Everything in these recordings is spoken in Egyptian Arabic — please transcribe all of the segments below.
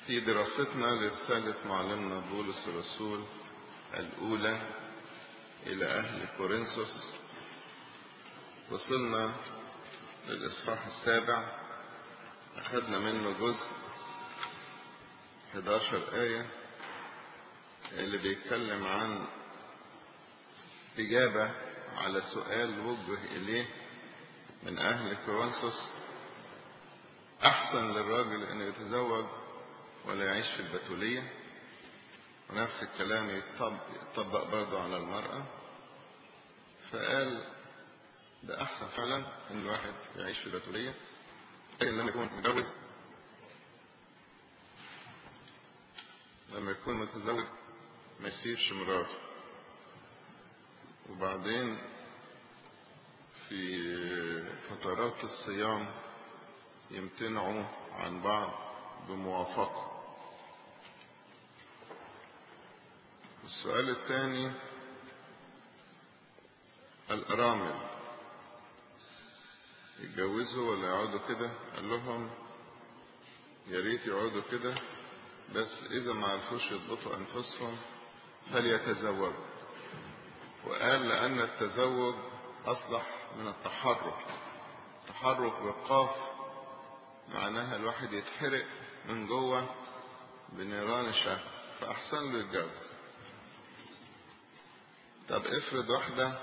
في دراستنا لرسالة معلمنا بولس الرسول الأولى إلى أهل كورنثوس وصلنا للإصحاح السابع أخذنا منه جزء 11 آية اللي بيتكلم عن إجابة على سؤال وجه إليه من أهل كورنثوس أحسن للراجل أنه يتزوج ولا يعيش في البتولية ونفس الكلام يطبق برضه على المرأة فقال ده أحسن فعلا أن الواحد يعيش في البتولية لكن لما يكون متجوز لما يكون متزوج ما يسيبش مراته وبعدين في فترات الصيام يمتنعوا عن بعض بموافقة السؤال الثاني الأرامل يتجوزوا ولا يقعدوا كده قال لهم يا ريت يقعدوا كده بس إذا ما عرفوش يضبطوا أنفسهم فليتزوجوا وقال لأن التزوج أصلح من التحرك التحرك بالقاف معناها الواحد يتحرق من جوه بنيران الشهوة فأحسن له يتجوز طب افرض واحدة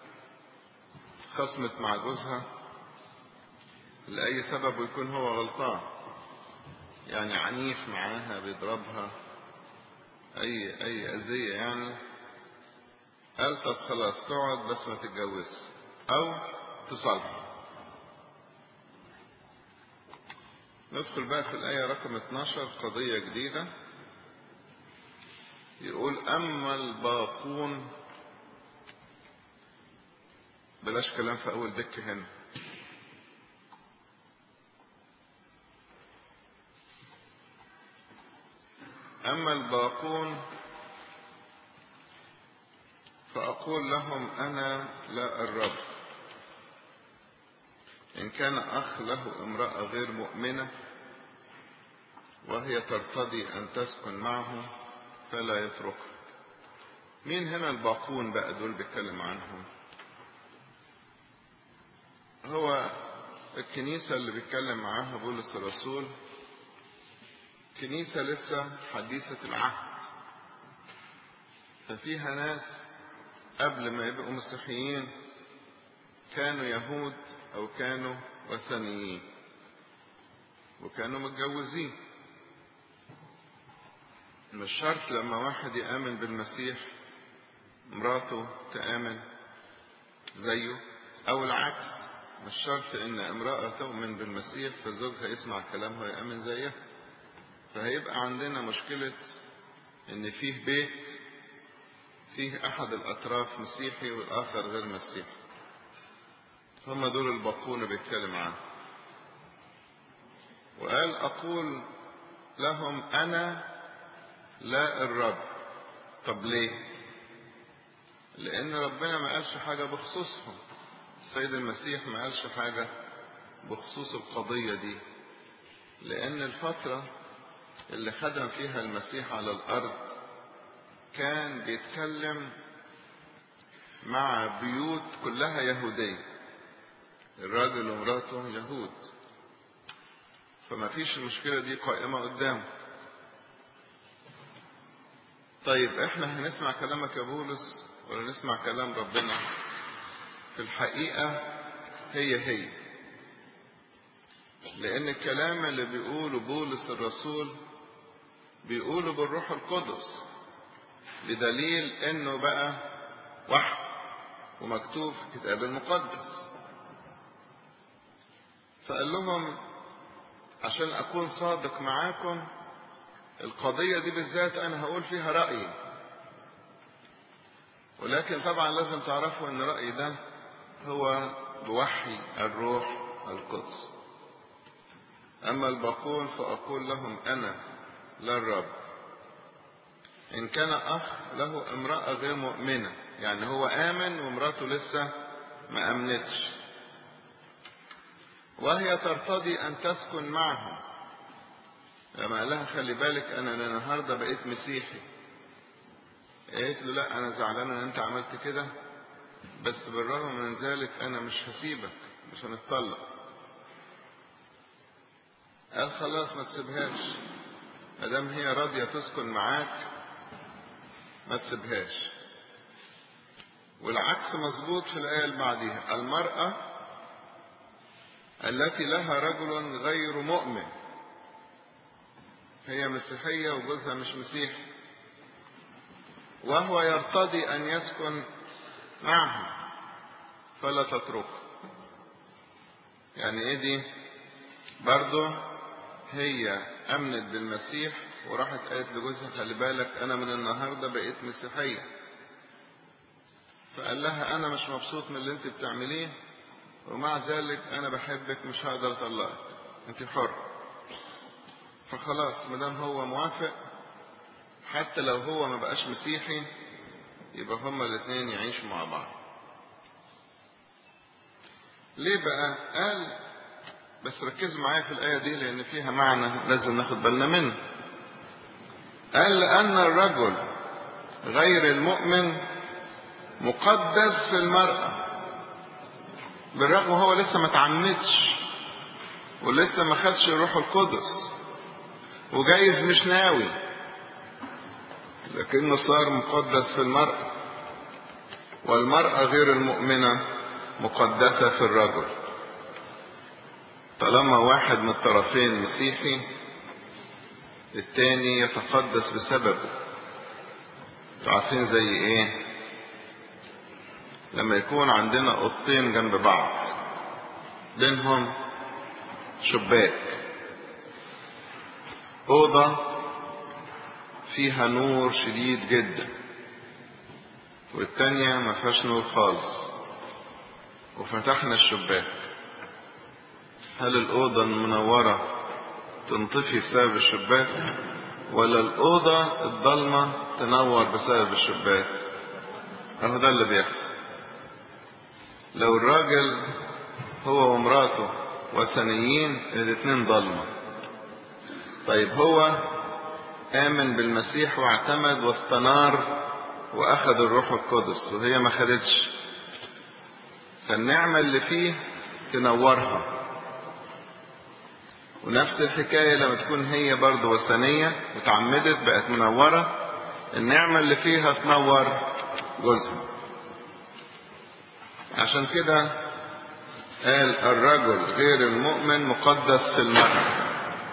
خصمت مع جوزها لأي سبب ويكون هو غلطان يعني عنيف معاها بيضربها أي أي أذية يعني قال طب خلاص تقعد بس ما تتجوزش أو تصالح ندخل بقى في الآية رقم 12 قضية جديدة يقول أما الباقون بلاش كلام في أول دك هنا أما الباقون فأقول لهم أنا لا الرب إن كان أخ له امرأة غير مؤمنة وهي ترتضي أن تسكن معه فلا يتركها مين هنا الباقون بقى دول بيتكلم عنهم هو الكنيسة اللي بيتكلم معاها بولس الرسول كنيسة لسه حديثة العهد ففيها ناس قبل ما يبقوا مسيحيين كانوا يهود أو كانوا وثنيين وكانوا متجوزين مش شرط لما واحد يآمن بالمسيح مراته تآمن زيه أو العكس مش شرط إن امرأة تؤمن بالمسيح فزوجها يسمع كلامها ويآمن زيها فهيبقى عندنا مشكلة إن فيه بيت فيه أحد الأطراف مسيحي والآخر غير مسيحي هم دول الباقون بيتكلم عنه وقال أقول لهم أنا لا الرب طب ليه لأن ربنا ما قالش حاجة بخصوصهم السيد المسيح ما قالش حاجة بخصوص القضية دي لأن الفترة اللي خدم فيها المسيح على الأرض كان بيتكلم مع بيوت كلها يهودية الراجل ومراته يهود فما فيش المشكلة دي قائمة قدامه طيب احنا هنسمع كلامك يا بولس ولا نسمع كلام ربنا في الحقيقة هي هي لأن الكلام اللي بيقوله بولس الرسول بيقوله بالروح القدس بدليل انه بقى وحي ومكتوب في الكتاب المقدس فقال لهم عشان اكون صادق معاكم القضية دي بالذات انا هقول فيها رأيي ولكن طبعا لازم تعرفوا ان رأيي ده هو بوحي الروح القدس اما الباقون فاقول لهم انا لا الرب إن كان أخ له امرأة غير مؤمنة يعني هو آمن ومراته لسه ما أمنتش وهي ترتضي أن تسكن معه لما قال لها خلي بالك انا النهارده بقيت مسيحي قالت له لا انا زعلان ان انت عملت كده بس بالرغم من ذلك انا مش هسيبك مش هنتطلق قال خلاص ما تسيبهاش ما دام هي راضيه تسكن معاك ما تسيبهاش والعكس مظبوط في الايه اللي بعديها المراه التي لها رجل غير مؤمن هي مسيحيه وجوزها مش مسيحي وهو يرتضي ان يسكن معها فلا تتركه يعني ايه دي برضه هي امنت بالمسيح وراحت قالت لجوزها خلي بالك انا من النهارده بقيت مسيحيه فقال لها انا مش مبسوط من اللي انت بتعمليه ومع ذلك انا بحبك مش هقدر اطلقك انت حر فخلاص ما دام هو موافق حتى لو هو ما بقاش مسيحي يبقى هما الاثنين يعيشوا مع بعض ليه بقى قال بس ركزوا معايا في الآية دي لأن فيها معنى لازم ناخد بالنا منه قال لأن الرجل غير المؤمن مقدس في المرأة بالرغم هو لسه ما تعمدش ولسه ما خدش الروح القدس وجايز مش ناوي لكنه صار مقدس في المرأة والمرأة غير المؤمنة مقدسة في الرجل طالما واحد من الطرفين مسيحي التاني يتقدس بسببه عارفين زي ايه لما يكون عندنا اوضتين جنب بعض بينهم شباك اوضه فيها نور شديد جدا والتانية ما فيهاش نور خالص وفتحنا الشباك هل الأوضة المنورة تنطفي بسبب الشباك ولا الأوضة الضلمة تنور بسبب الشباك أهو ده اللي بيحصل لو الراجل هو ومراته وثنيين الاتنين ضلمة طيب هو آمن بالمسيح واعتمد واستنار وأخذ الروح القدس وهي ما خدتش فالنعمة اللي فيه تنورها ونفس الحكاية لما تكون هي برضه وثنية وتعمدت بقت منورة النعمة اللي فيها تنور جوزها عشان كده قال الرجل غير المؤمن مقدس في المرأة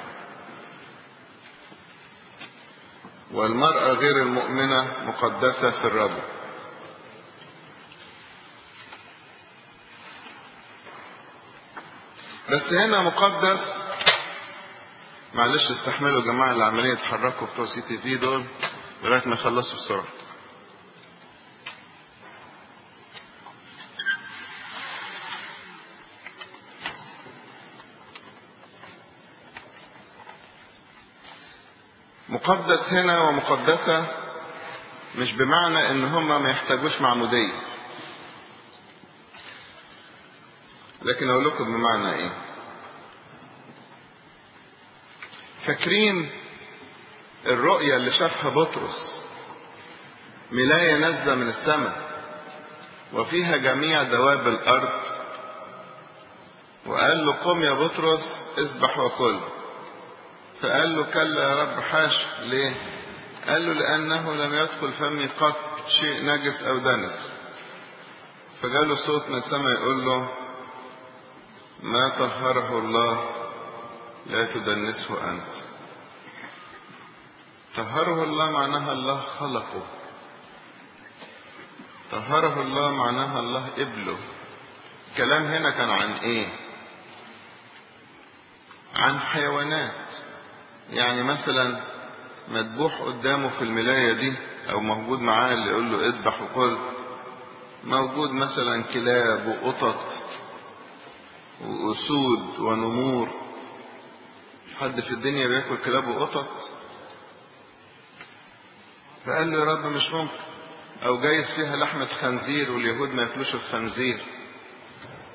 والمرأة غير المؤمنة مقدسة في الرجل بس هنا مقدس معلش استحملوا يا جماعة اللي عمالين يتحركوا بتوع سي تي في دول لغاية ما يخلصوا بسرعة مقدس هنا ومقدسة مش بمعنى ان هما ما يحتاجوش معمودية لكن اقول لكم بمعنى ايه فاكرين الرؤية اللي شافها بطرس ملاية نازلة من السماء وفيها جميع دواب الأرض وقال له قم يا بطرس اذبح وكل فقال له كلا يا رب حاش ليه قال له لأنه لم يدخل فمي قط شيء نجس أو دنس فجاله صوت من السماء يقول له ما طهره الله لا تدنسه أنت طهره الله معناها الله خلقه طهره الله معناها الله قبله الكلام هنا كان عن ايه عن حيوانات يعني مثلا مذبوح قدامه في الملاية دي او موجود معاه اللي يقول له اذبح وكل موجود مثلا كلاب وقطط واسود ونمور حد في الدنيا بياكل كلاب وقطط فقال له يا رب مش ممكن او جايز فيها لحمة خنزير واليهود ما ياكلوش الخنزير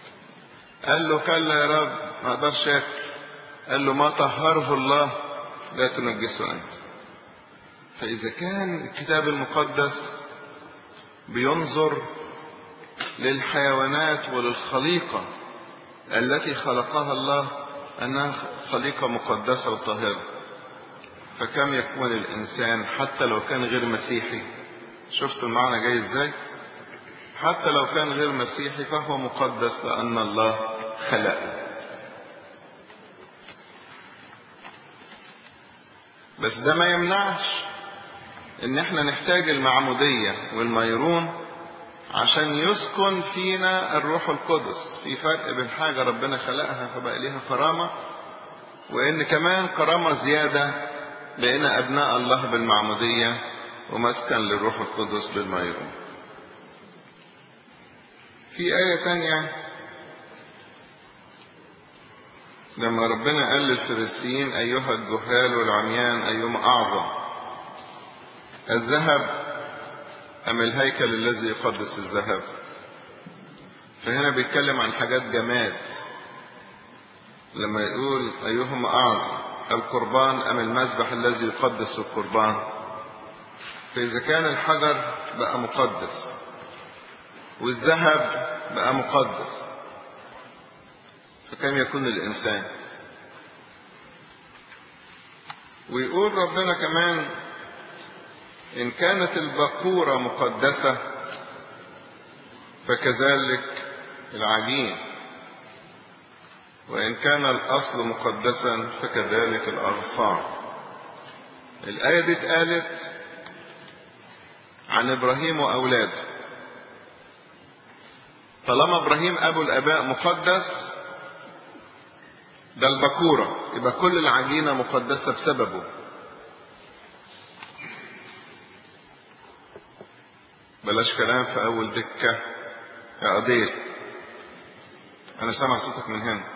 قال له كلا يا رب ما اقدرش اكل قال له ما طهره الله لا تنجسه أنت فإذا كان الكتاب المقدس بينظر للحيوانات وللخليقة التي خلقها الله أنها خليقة مقدسة وطاهرة فكم يكون الإنسان حتى لو كان غير مسيحي شفت المعنى جاي ازاي حتى لو كان غير مسيحي فهو مقدس لأن الله خلقه بس ده ما يمنعش ان احنا نحتاج المعمودية والميرون عشان يسكن فينا الروح القدس في فرق بين حاجة ربنا خلقها فبقى ليها كرامة وان كمان كرامة زيادة بقينا ابناء الله بالمعمودية ومسكن للروح القدس بالميرون في آية تانية لما ربنا قال للفريسيين أيها الجهال والعميان أيهما أعظم الذهب أم الهيكل الذي يقدس الذهب فهنا بيتكلم عن حاجات جماد لما يقول أيهما أعظم القربان أم المذبح الذي يقدس القربان فإذا كان الحجر بقى مقدس والذهب بقى مقدس فكم يكون الإنسان ويقول ربنا كمان إن كانت البقورة مقدسة فكذلك العجين وإن كان الأصل مقدسا فكذلك الأغصان الآية دي اتقالت عن إبراهيم وأولاده طالما إبراهيم أبو الآباء مقدس ده البكورة يبقى كل العجينة مقدسة بسببه بلاش كلام في أول دكة يا قضيل أنا سامع صوتك من هنا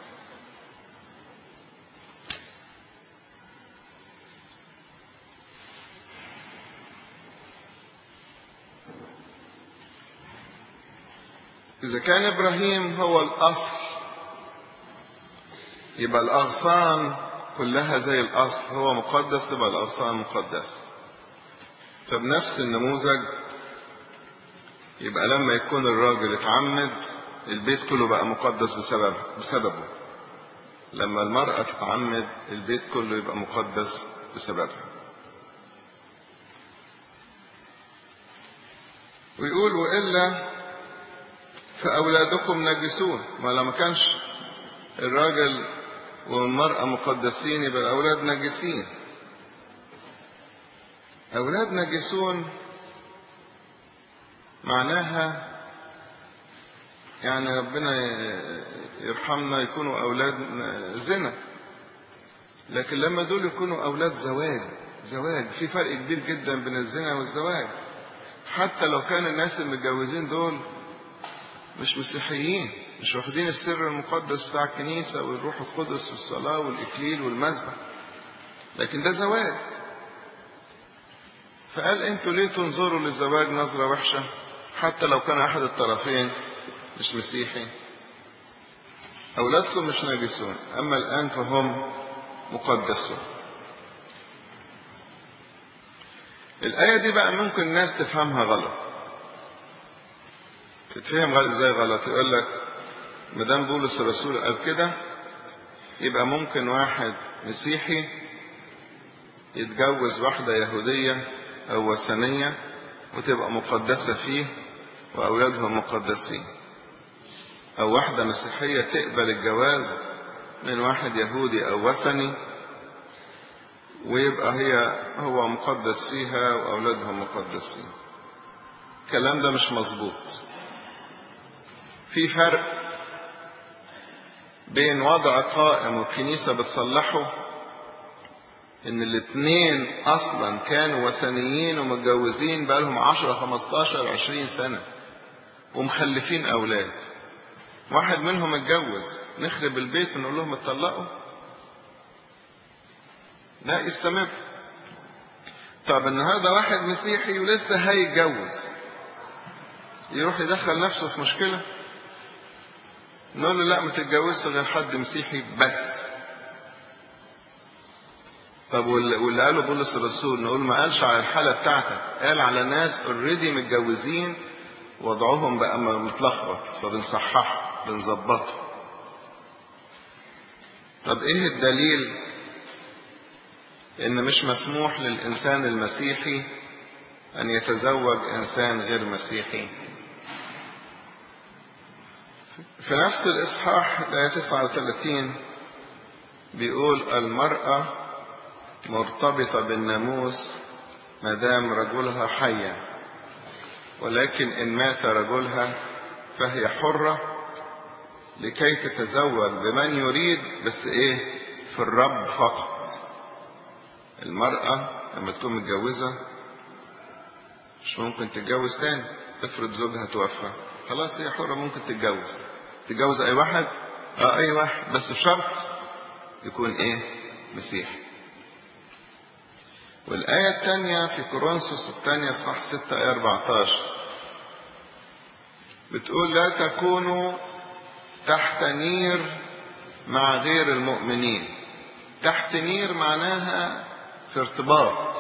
إذا كان إبراهيم هو الأصل يبقى الأغصان كلها زي الأصل هو مقدس تبقى الأغصان مقدسة فبنفس النموذج يبقى لما يكون الراجل اتعمد البيت كله بقى مقدس بسبب بسببه لما المرأة تتعمد البيت كله يبقى مقدس بسببها ويقول وإلا فأولادكم نجسون ما لما كانش الراجل والمرأة مقدسين يبقى الأولاد نجسين أولاد نجسون معناها يعني ربنا يرحمنا يكونوا أولاد زنا لكن لما دول يكونوا أولاد زواج زواج في فرق كبير جدا بين الزنا والزواج حتى لو كان الناس المتجوزين دول مش مسيحيين مش واخدين السر المقدس بتاع الكنيسة والروح القدس والصلاة والإكليل والمذبح لكن ده زواج فقال انتوا ليه تنظروا للزواج نظرة وحشة حتى لو كان أحد الطرفين مش مسيحي أولادكم مش ناجسون أما الآن فهم مقدسون الآية دي بقى ممكن الناس تفهمها غلط تتفهم غلط ازاي غلط يقول لك مدام بولس الرسول قال كده يبقى ممكن واحد مسيحي يتجوز واحدة يهودية أو وثنية وتبقى مقدسة فيه وأولادهم مقدسين أو واحدة مسيحية تقبل الجواز من واحد يهودي أو وثني ويبقى هي هو مقدس فيها وأولادهم مقدسين الكلام ده مش مظبوط في فرق بين وضع قائم والكنيسة بتصلحه ان الاتنين اصلا كانوا وثنيين ومتجوزين بقالهم عشرة خمستاشر عشرين سنة ومخلفين اولاد واحد منهم اتجوز نخرب البيت ونقول لهم اتطلقوا لا يستمر طب النهارده واحد مسيحي ولسه هيتجوز يروح يدخل نفسه في مشكله نقول له لا ما تتجوزش غير حد مسيحي بس طب واللي قاله بولس الرسول نقول ما قالش على الحالة بتاعتك قال على ناس اوريدي متجوزين وضعهم بقى متلخبط فبنصححه بنظبطه طب ايه الدليل ان مش مسموح للانسان المسيحي ان يتزوج انسان غير مسيحي في نفس الاصحاح الايه 39 بيقول المراه مرتبطه بالناموس ما دام رجلها حيا ولكن ان مات رجلها فهي حره لكي تتزوج بمن يريد بس ايه في الرب فقط المرأة لما تكون متجوزة مش ممكن تتجوز تاني افرض زوجها توفى خلاص هي حرة ممكن تتجوز تتجوز اي واحد اه اي واحد بس بشرط يكون ايه مسيحي والآية الثانية في كورنثوس الثانية صح 6 آية 14 بتقول لا تكونوا تحت نير مع غير المؤمنين تحت نير معناها في ارتباط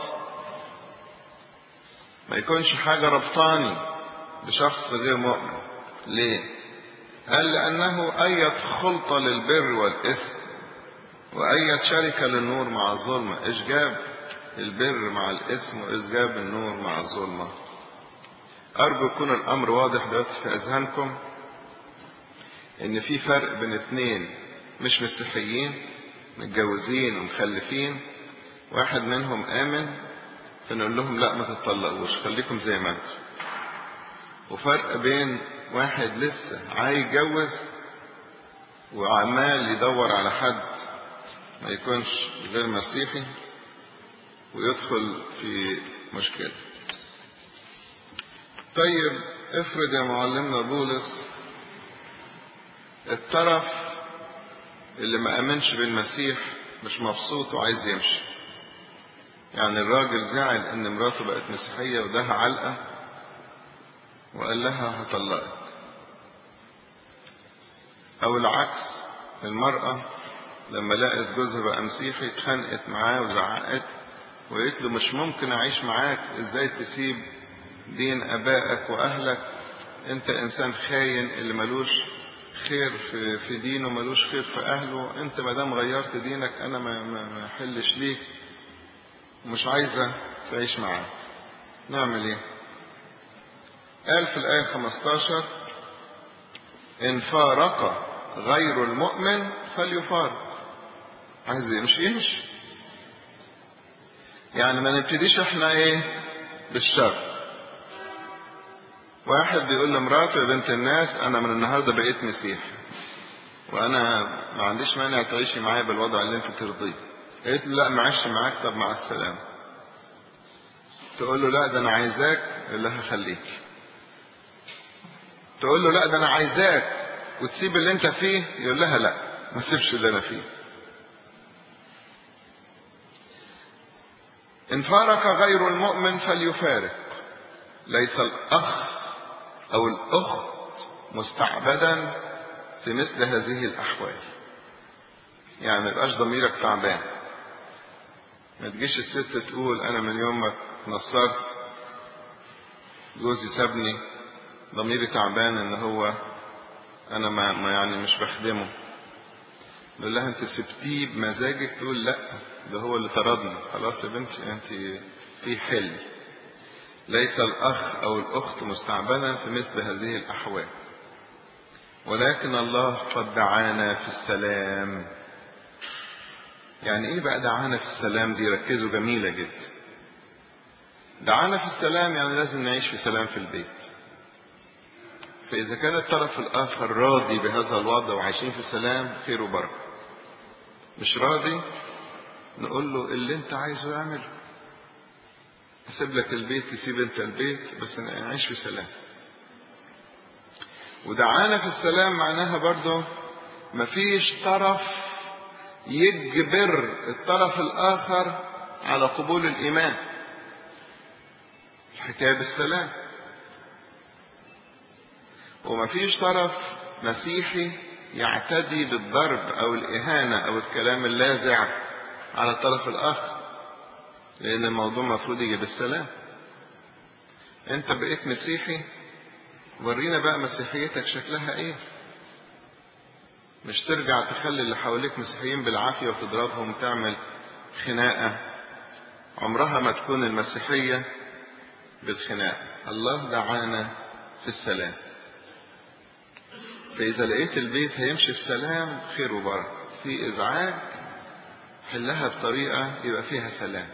ما يكونش حاجة ربطاني بشخص غير مؤمن ليه قال لأنه أية خلطة للبر والإثم وأية شركة للنور مع الظلمة إيش جاب البر مع الإثم وإيش جاب النور مع الظلمة أرجو يكون الأمر واضح دلوقتي في أذهانكم ان في فرق بين اتنين مش مسيحيين متجوزين ومخلفين واحد منهم امن فنقول لهم لا ما تتطلقوش خليكم زي ما انتم وفرق بين واحد لسه عايز يتجوز وعمال يدور على حد ما يكونش غير مسيحي ويدخل في مشكلة طيب افرض يا معلمنا بولس الطرف اللي ما امنش بالمسيح مش مبسوط وعايز يمشي يعني الراجل زعل ان مراته بقت مسيحيه وداها علقه وقال لها هطلقك او العكس المراه لما لقت جوزها بقى مسيحي اتخانقت معاه وزعقت وقالت له مش ممكن اعيش معاك ازاي تسيب دين ابائك واهلك انت انسان خاين اللي ملوش خير في في دينه ملوش خير في اهله انت ما دام غيرت دينك انا ما ما احلش ليك ومش عايزه تعيش معاه نعمل ايه قال في الايه 15 ان فارق غير المؤمن فليفارق عايز يمشي يمشي يعني ما نبتديش احنا ايه بالشر واحد بيقول لمراته يا بنت الناس انا من النهارده بقيت مسيح وانا ما عنديش مانع تعيشي معايا بالوضع اللي انت ترضيه قالت له لا معيش معاك طب مع السلامه تقول له لا ده انا عايزاك يقول لها خليك تقول له لا ده انا عايزاك وتسيب اللي انت فيه يقول لها لا ما تسيبش اللي انا فيه ان فارق غير المؤمن فليفارق ليس الاخ او الاخت مستعبدا في مثل هذه الاحوال يعني ما يبقاش ضميرك تعبان ما تجيش الست تقول انا من يوم ما اتنصرت جوزي سابني ضميري تعبان ان هو انا ما, ما يعني مش بخدمه بقول لها انت سبتيه بمزاجك تقول لا ده هو اللي طردني خلاص يا بنتي انت في حل ليس الاخ او الاخت مستعبدا في مثل هذه الاحوال ولكن الله قد دعانا في السلام يعني ايه بقى دعانا في السلام دي ركزوا جميله جدا دعانا في السلام يعني لازم نعيش في سلام في البيت فإذا كان الطرف الآخر راضي بهذا الوضع وعايشين في سلام خير وبركة مش راضي نقول له اللي انت عايزه اعمله اسيب لك البيت تسيب انت البيت بس نعيش في سلام ودعانا في السلام معناها برضه مفيش طرف يجبر الطرف الآخر على قبول الإيمان الحكاية بالسلام ومفيش طرف مسيحي يعتدي بالضرب أو الإهانة أو الكلام اللاذع على الطرف الآخر لأن الموضوع المفروض يجي بالسلام أنت بقيت مسيحي ورينا بقى مسيحيتك شكلها إيه مش ترجع تخلي اللي حواليك مسيحيين بالعافية وتضربهم وتعمل خناقة عمرها ما تكون المسيحية بالخناق الله دعانا في السلام فإذا لقيت البيت هيمشي في سلام خير وبركة في إزعاج حلها بطريقة يبقى فيها سلام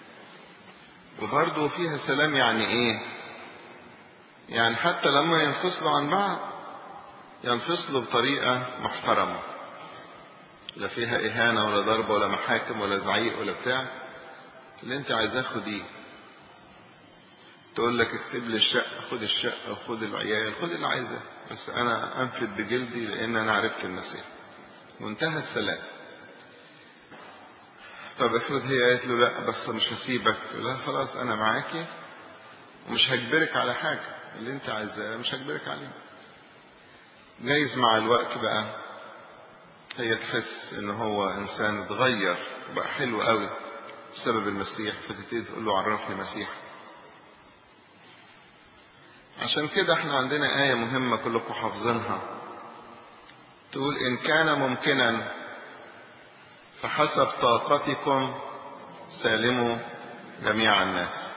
وبرضه فيها سلام يعني إيه يعني حتى لما ينفصلوا عن بعض ينفصلوا بطريقة محترمة لا فيها إهانة ولا ضرب ولا محاكم ولا زعيق ولا بتاع اللي أنت عايزاه خديه تقول لك اكتب لي الشقة خد الشقة وخد العيال خد اللي عايزاه بس أنا أنفد بجلدي لأن أنا عرفت المسيح منتهى السلام طب افرض هي قالت له لا بس مش هسيبك لا خلاص أنا معاكي ومش هجبرك على حاجة اللي أنت عايزاه مش هجبرك عليه جايز مع الوقت بقى هي تحس ان هو انسان اتغير بقى حلو قوي بسبب المسيح فتبتدي تقول له عرفني مسيح عشان كده احنا عندنا آية مهمة كلكم حافظينها تقول إن كان ممكنا فحسب طاقتكم سالموا جميع الناس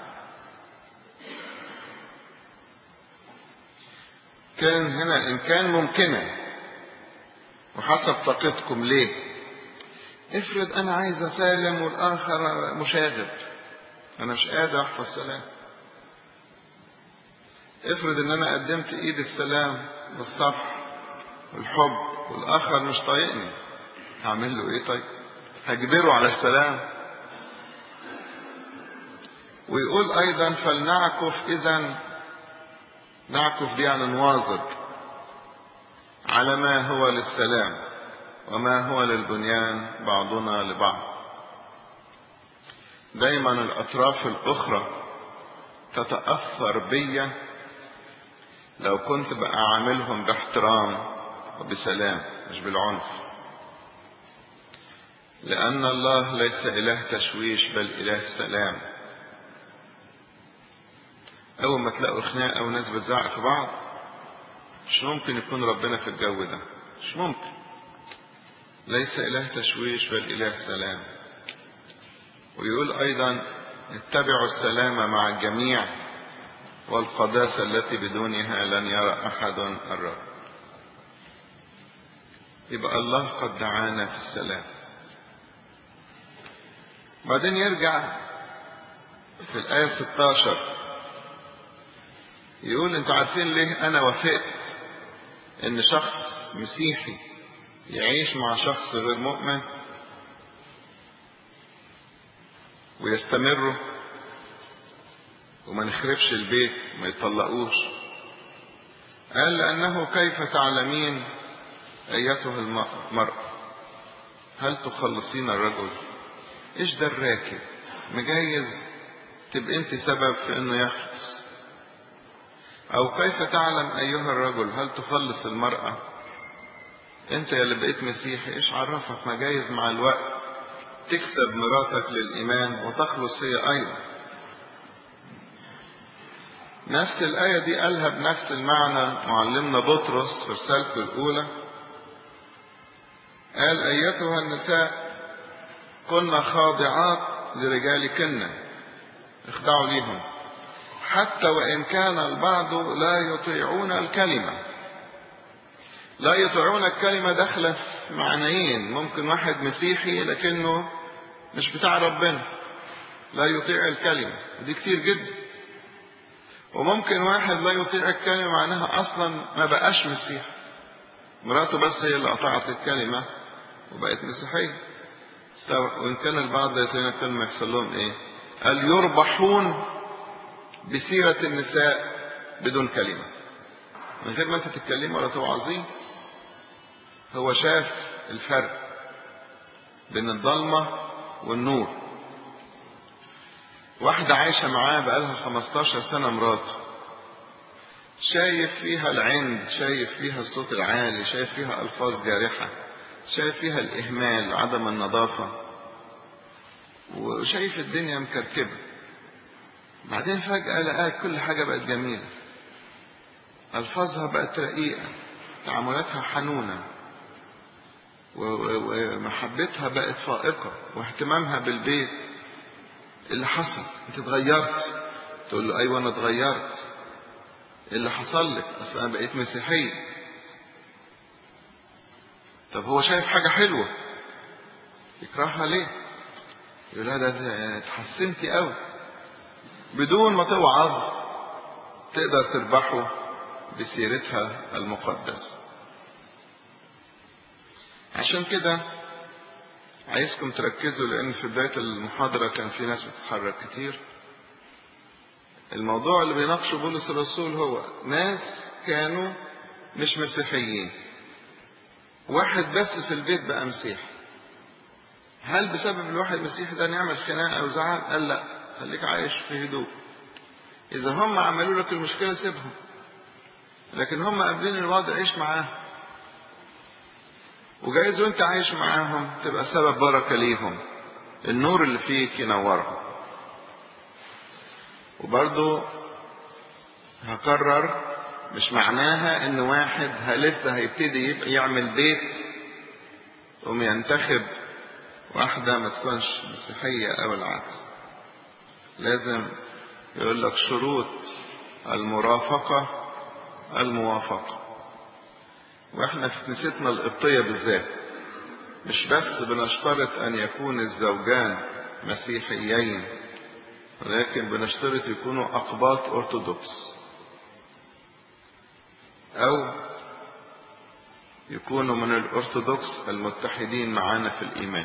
كان هنا إن كان ممكنا وحسب طاقتكم ليه افرض أنا عايز أسالم والآخر مشاغب أنا مش قادر أحفظ سلام افرض ان انا قدمت ايد السلام والصفح والحب والاخر مش طايقني هعمل له ايه طيب هجبره على السلام ويقول ايضا فلنعكف اذا نعكف دي يعني نواظب على ما هو للسلام وما هو للبنيان بعضنا لبعض دايما الاطراف الاخرى تتاثر بيا لو كنت بقى عاملهم باحترام وبسلام مش بالعنف لأن الله ليس إله تشويش بل إله سلام أول ما تلاقوا خناقة وناس بتزعق في بعض مش ممكن يكون ربنا في الجو ده مش ممكن ليس إله تشويش بل إله سلام ويقول أيضا اتبعوا السلام مع الجميع والقداسة التي بدونها لن يرى أحد الرب يبقى الله قد دعانا في السلام بعدين يرجع في الآية 16 يقول انتوا عارفين ليه انا وافقت ان شخص مسيحي يعيش مع شخص غير مؤمن ويستمروا وما نخربش البيت ما يطلقوش قال لأنه كيف تعلمين أيتها المرأة هل تخلصين الرجل إيش ده الراكب مجايز تبقى أنت سبب في أنه يخلص أو كيف تعلم أيها الرجل هل تخلص المرأة أنت اللي بقيت مسيحي إيش عرفك مجايز مع الوقت تكسب مراتك للإيمان وتخلص هي أيضا نفس الآية دي قالها بنفس المعنى معلمنا بطرس في رسالته الأولى قال أيتها النساء كن خاضعات لرجالكن اخضعوا ليهم حتى وإن كان البعض لا يطيعون الكلمة لا يطيعون الكلمة داخلة في معنيين ممكن واحد مسيحي لكنه مش بتاع ربنا لا يطيع الكلمة ودي كتير جدا وممكن واحد لا يطيع الكلمة معناها أصلا ما بقاش مسيح مراته بس هي اللي قطعت الكلمة وبقت مسيحية طب وإن كان البعض لا يطيعون الكلمة يحصل لهم إيه؟ قال يربحون بسيرة النساء بدون كلمة من غير ما أنت تتكلم ولا توعظيه هو شاف الفرق بين الضلمة والنور واحدة عايشة معاه بقالها 15 سنة مراته شايف فيها العند شايف فيها الصوت العالي شايف فيها ألفاظ جارحة شايف فيها الإهمال عدم النظافة وشايف الدنيا مكركبة بعدين فجأة لقاك كل حاجة بقت جميلة ألفاظها بقت رقيقة تعاملاتها حنونة ومحبتها بقت فائقة واهتمامها بالبيت اللي حصل انت اتغيرت تقول له ايوه انا اتغيرت اللي حصل لك اصل انا بقيت مسيحية طب هو شايف حاجة حلوة يكرهها ليه يقول لها ده اتحسنتي قوي بدون ما توعظ تقدر تربحه بسيرتها المقدسة عشان كده عايزكم تركزوا لأن في بداية المحاضرة كان في ناس بتتحرك كتير الموضوع اللي بيناقشه بولس الرسول هو ناس كانوا مش مسيحيين واحد بس في البيت بقى مسيحي هل بسبب الواحد مسيحي ده نعمل خناقة أو زعل؟ قال لا خليك عايش في هدوء إذا هم عملوا لك المشكلة سيبهم لكن هم قابلين الوضع عيش معاهم وجايز وانت عايش معاهم تبقى سبب بركة ليهم النور اللي فيك ينورهم وبرضو هكرر مش معناها ان واحد لسه هيبتدي يبقى يعمل بيت قوم ينتخب واحدة ما تكونش مسيحية او العكس لازم يقول لك شروط المرافقة الموافقة واحنا في كنيستنا القبطية بالذات مش بس بنشترط ان يكون الزوجان مسيحيين ولكن بنشترط يكونوا اقباط ارثوذكس او يكونوا من الارثوذكس المتحدين معانا في الايمان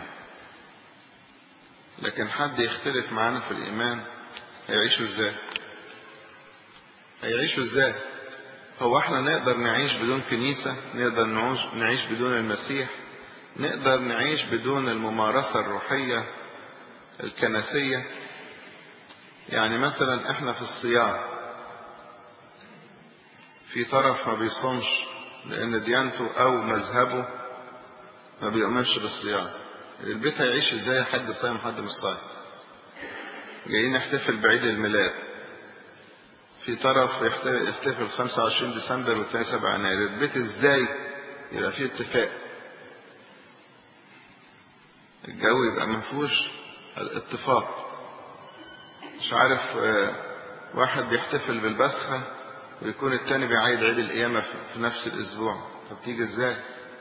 لكن حد يختلف معانا في الايمان هيعيشوا ازاي هيعيشوا ازاي هو احنا نقدر نعيش بدون كنيسة نقدر نعيش بدون المسيح نقدر نعيش بدون الممارسة الروحية الكنسية يعني مثلا احنا في الصيام في طرف ما بيصومش لان ديانته او مذهبه ما بيؤمنش بالصيام البيت هيعيش ازاي حد صايم حد مش صايم جايين نحتفل بعيد الميلاد في طرف يحتفل 25 ديسمبر والتاني 7 يناير البيت ازاي يبقى فيه اتفاق الجو يبقى ما فيهوش الاتفاق مش عارف واحد بيحتفل بالبسخة ويكون التاني بيعيد عيد القيامة في نفس الأسبوع طب تيجي ازاي؟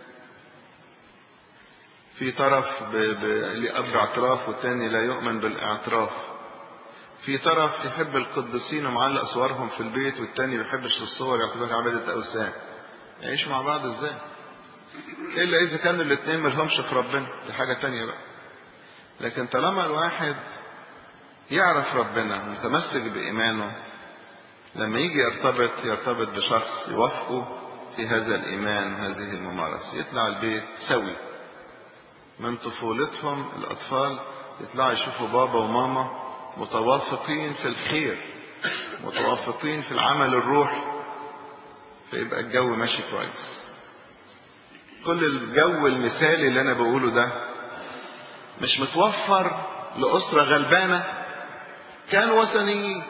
في طرف ليه أب اعتراف والتاني لا يؤمن بالاعتراف في طرف يحب القديسين ومعلق صورهم في البيت والتاني ما بيحبش الصور يعتبرها عبادة أوثان يعيشوا مع بعض ازاي؟ إلا إذا كانوا الاتنين ملهمش في ربنا دي حاجة تانية بقى لكن طالما الواحد يعرف ربنا متمسك بإيمانه لما يجي يرتبط يرتبط بشخص يوافقه في هذا الإيمان وهذه الممارسة يطلع البيت سوي من طفولتهم الأطفال يطلعوا يشوفوا بابا وماما متوافقين في الخير متوافقين في العمل الروحي فيبقى الجو ماشي كويس كل الجو المثالي اللي أنا بقوله ده مش متوفر لأسرة غلبانة كانوا وثنيين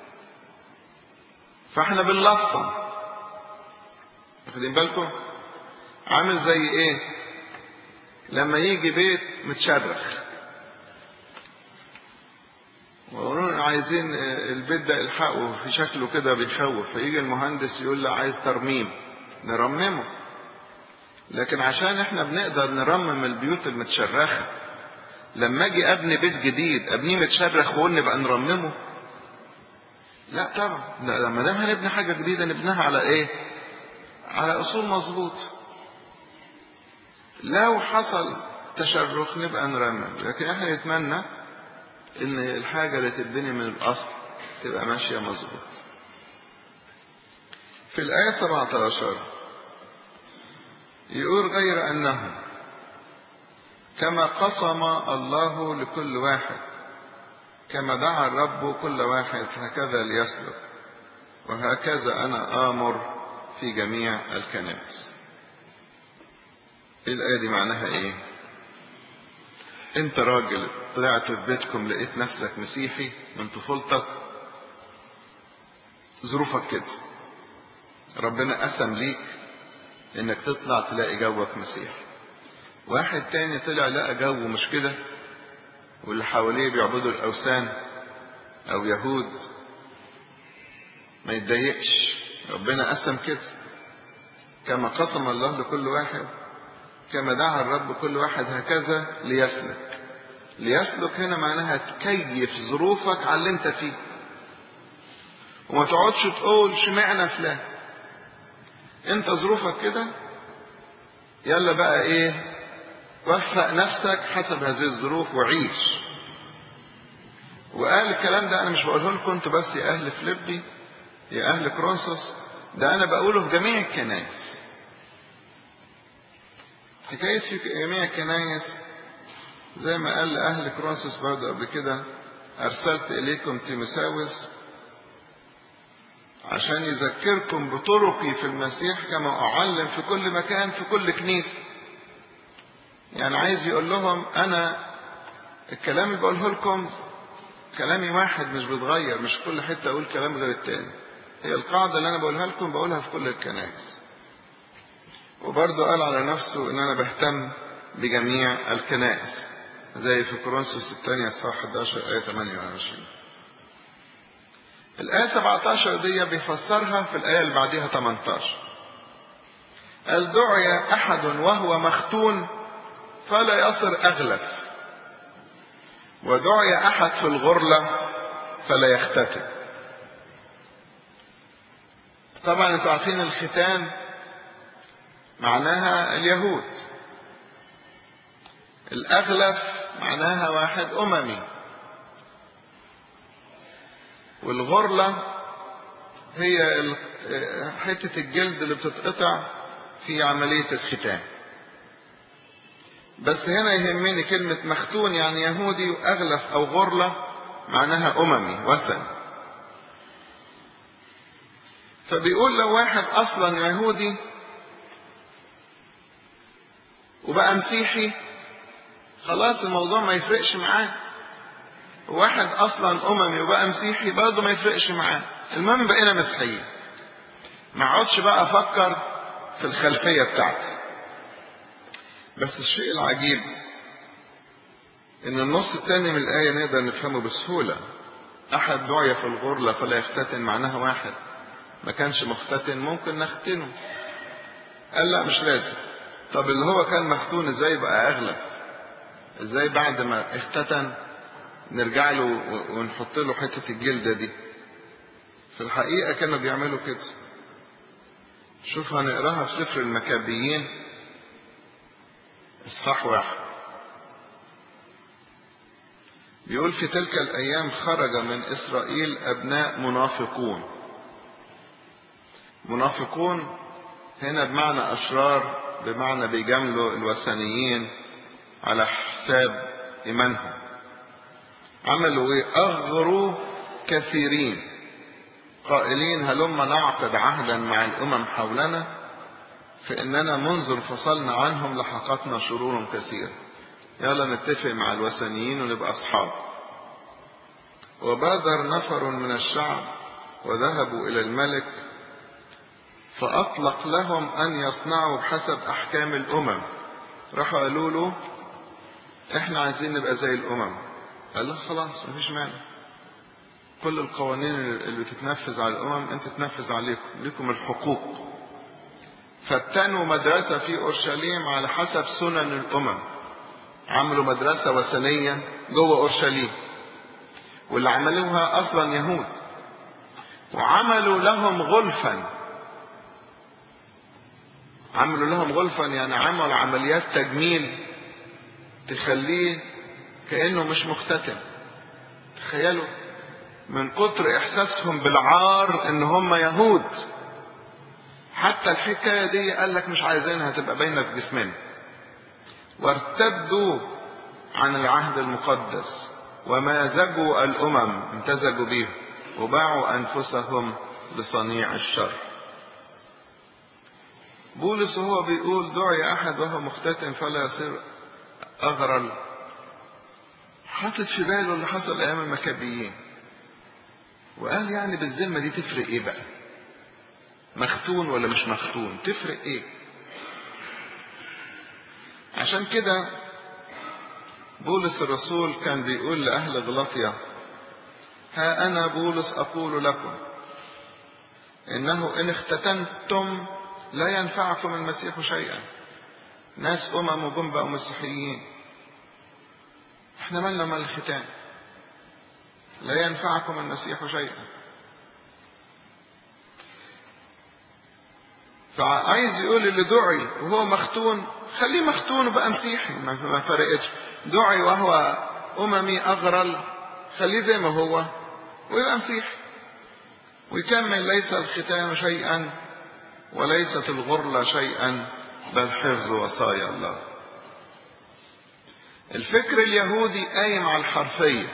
فاحنا بنلصم واخدين بالكم عامل زي ايه لما يجي بيت متشرخ ويقولون عايزين البيت ده الحقه في شكله كده بيخوف فيجي المهندس يقول له عايز ترميم نرممه لكن عشان احنا بنقدر نرمم البيوت المتشرخه لما اجي ابني بيت جديد ابنيه متشرخ واقول نبقى نرممه لا طبعا لا ما دام هنبني حاجه جديده نبنيها على ايه على اصول مظبوط لو حصل تشرخ نبقى نرمم لكن احنا نتمنى ان الحاجه اللي تتبني من الاصل تبقى ماشيه مظبوط في الايه 17 يقول غير انه كما قسم الله لكل واحد كما دعا الرب كل واحد هكذا ليسلك وهكذا أنا آمر في جميع الكنائس الآية دي معناها إيه انت راجل طلعت في بيتكم لقيت نفسك مسيحي من طفولتك ظروفك كده ربنا قسم ليك انك تطلع تلاقي جوك مسيحي واحد تاني طلع لقى جو مش كده واللي حواليه بيعبدوا الاوثان او يهود ما يتضايقش ربنا قسم كده كما قسم الله لكل واحد كما دعا الرب كل واحد هكذا ليسلك ليسلك هنا معناها تكيف ظروفك على اللي انت فيه وما تقعدش تقول شمعنا فلان انت ظروفك كده يلا بقى ايه وفق نفسك حسب هذه الظروف وعيش وقال الكلام ده انا مش بقوله لكم انتوا بس يا اهل فليبي يا اهل كرونسوس ده انا بقوله في جميع الكنائس حكاية في جميع الكنائس زي ما قال لأهل كرونسوس برضه قبل كده أرسلت إليكم تيموساوس عشان يذكركم بطرقي في المسيح كما أعلم في كل مكان في كل كنيسة يعني عايز يقول لهم أنا الكلام اللي بقوله لكم كلامي واحد مش بيتغير مش كل حتة أقول كلام غير التاني هي القاعدة اللي أنا بقولها لكم بقولها في كل الكنائس وبرضه قال على نفسه ان انا بهتم بجميع الكنائس زي في كورنثوس الثانية صح 11 آية 28 الآية 17 دي بيفسرها في الآية اللي بعديها 18 قال دعي أحد وهو مختون فلا يصر أغلف ودعي أحد في الغرلة فلا يختتن طبعا انتوا عارفين الختان معناها اليهود الأغلف معناها واحد أممي والغرلة هي حتة الجلد اللي بتتقطع في عملية الختان بس هنا يهمني كلمة مختون يعني يهودي وأغلف أو غرلة معناها أممي وثن فبيقول لو واحد أصلا يهودي وبقى مسيحي خلاص الموضوع ما يفرقش معاه واحد اصلا اممي وبقى مسيحي برضه ما يفرقش معاه المهم بقينا مسيحيين ما اقعدش بقى افكر في الخلفيه بتاعتي بس الشيء العجيب ان النص الثاني من الايه نقدر نفهمه بسهوله احد دعي في الغرله فلا يختتن معناها واحد ما كانش مختتن ممكن نختنه قال لا مش لازم طب اللي هو كان مختون ازاي بقى اغلب ازاي بعد ما اختتن نرجع له ونحط له حتة الجلدة دي في الحقيقة كانوا بيعملوا كده شوف هنقراها في سفر المكابيين اصحاح واحد بيقول في تلك الايام خرج من اسرائيل ابناء منافقون منافقون هنا بمعنى اشرار بمعنى بيجاملوا الوثنيين على حساب ايمانهم عملوا ايه اغروا كثيرين قائلين هلما نعقد عهدا مع الامم حولنا فاننا منذ انفصلنا عنهم لحقتنا شرور كثيره يلا نتفق مع الوثنيين ونبقى اصحاب وبادر نفر من الشعب وذهبوا الى الملك فأطلق لهم أن يصنعوا بحسب أحكام الأمم راحوا قالوا له إحنا عايزين نبقى زي الأمم قال له خلاص مفيش مانع كل القوانين اللي بتتنفذ على الأمم أنت تنفذ عليكم لكم الحقوق فابتنوا مدرسة في أورشليم على حسب سنن الأمم عملوا مدرسة وثنية جوه أورشليم واللي عملوها أصلا يهود وعملوا لهم غلفا عملوا لهم غلفا يعني عملوا عمليات تجميل تخليه كأنه مش مختتم تخيلوا من كتر إحساسهم بالعار إن هم يهود حتى الحكاية دي قال لك مش عايزينها تبقى باينة في جسمنا وارتدوا عن العهد المقدس ومازجوا الأمم امتزجوا به وباعوا أنفسهم لصنيع الشر بولس وهو بيقول دعي أحد وهو مختتن فلا يصير أغرل حاطط في باله اللي حصل ايام المكابيين وقال يعني بالذمه دي تفرق ايه بقى مختون ولا مش مختون تفرق ايه عشان كده بولس الرسول كان بيقول لأهل غلاطيا ها أنا بولس أقول لكم إنه إن اختتنتم لا ينفعكم المسيح شيئا ناس أمم وجم بقوا مسيحيين احنا مالنا مال الختان لا ينفعكم المسيح شيئا فعايز يقول اللي دعي وهو مختون خليه مختون وبقى مسيحي ما فرقتش دعي وهو أممي أغرل خليه زي ما هو ويبقى مسيحي ويكمل ليس الختان شيئا وليست الغرلة شيئا بل حفظ وصايا الله الفكر اليهودي قايم على الحرفية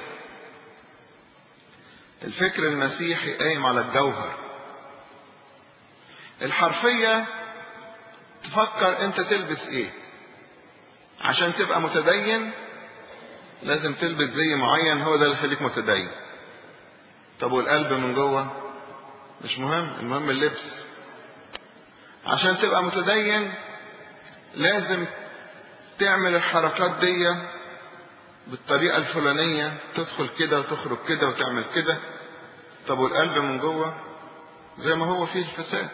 الفكر المسيحي قايم على الجوهر الحرفية تفكر انت تلبس ايه عشان تبقى متدين لازم تلبس زي معين هو ده اللي يخليك متدين طب والقلب من جوه مش مهم المهم اللبس عشان تبقى متدين لازم تعمل الحركات دي بالطريقة الفلانية تدخل كده وتخرج كده وتعمل كده طب والقلب من جوه زي ما هو فيه الفساد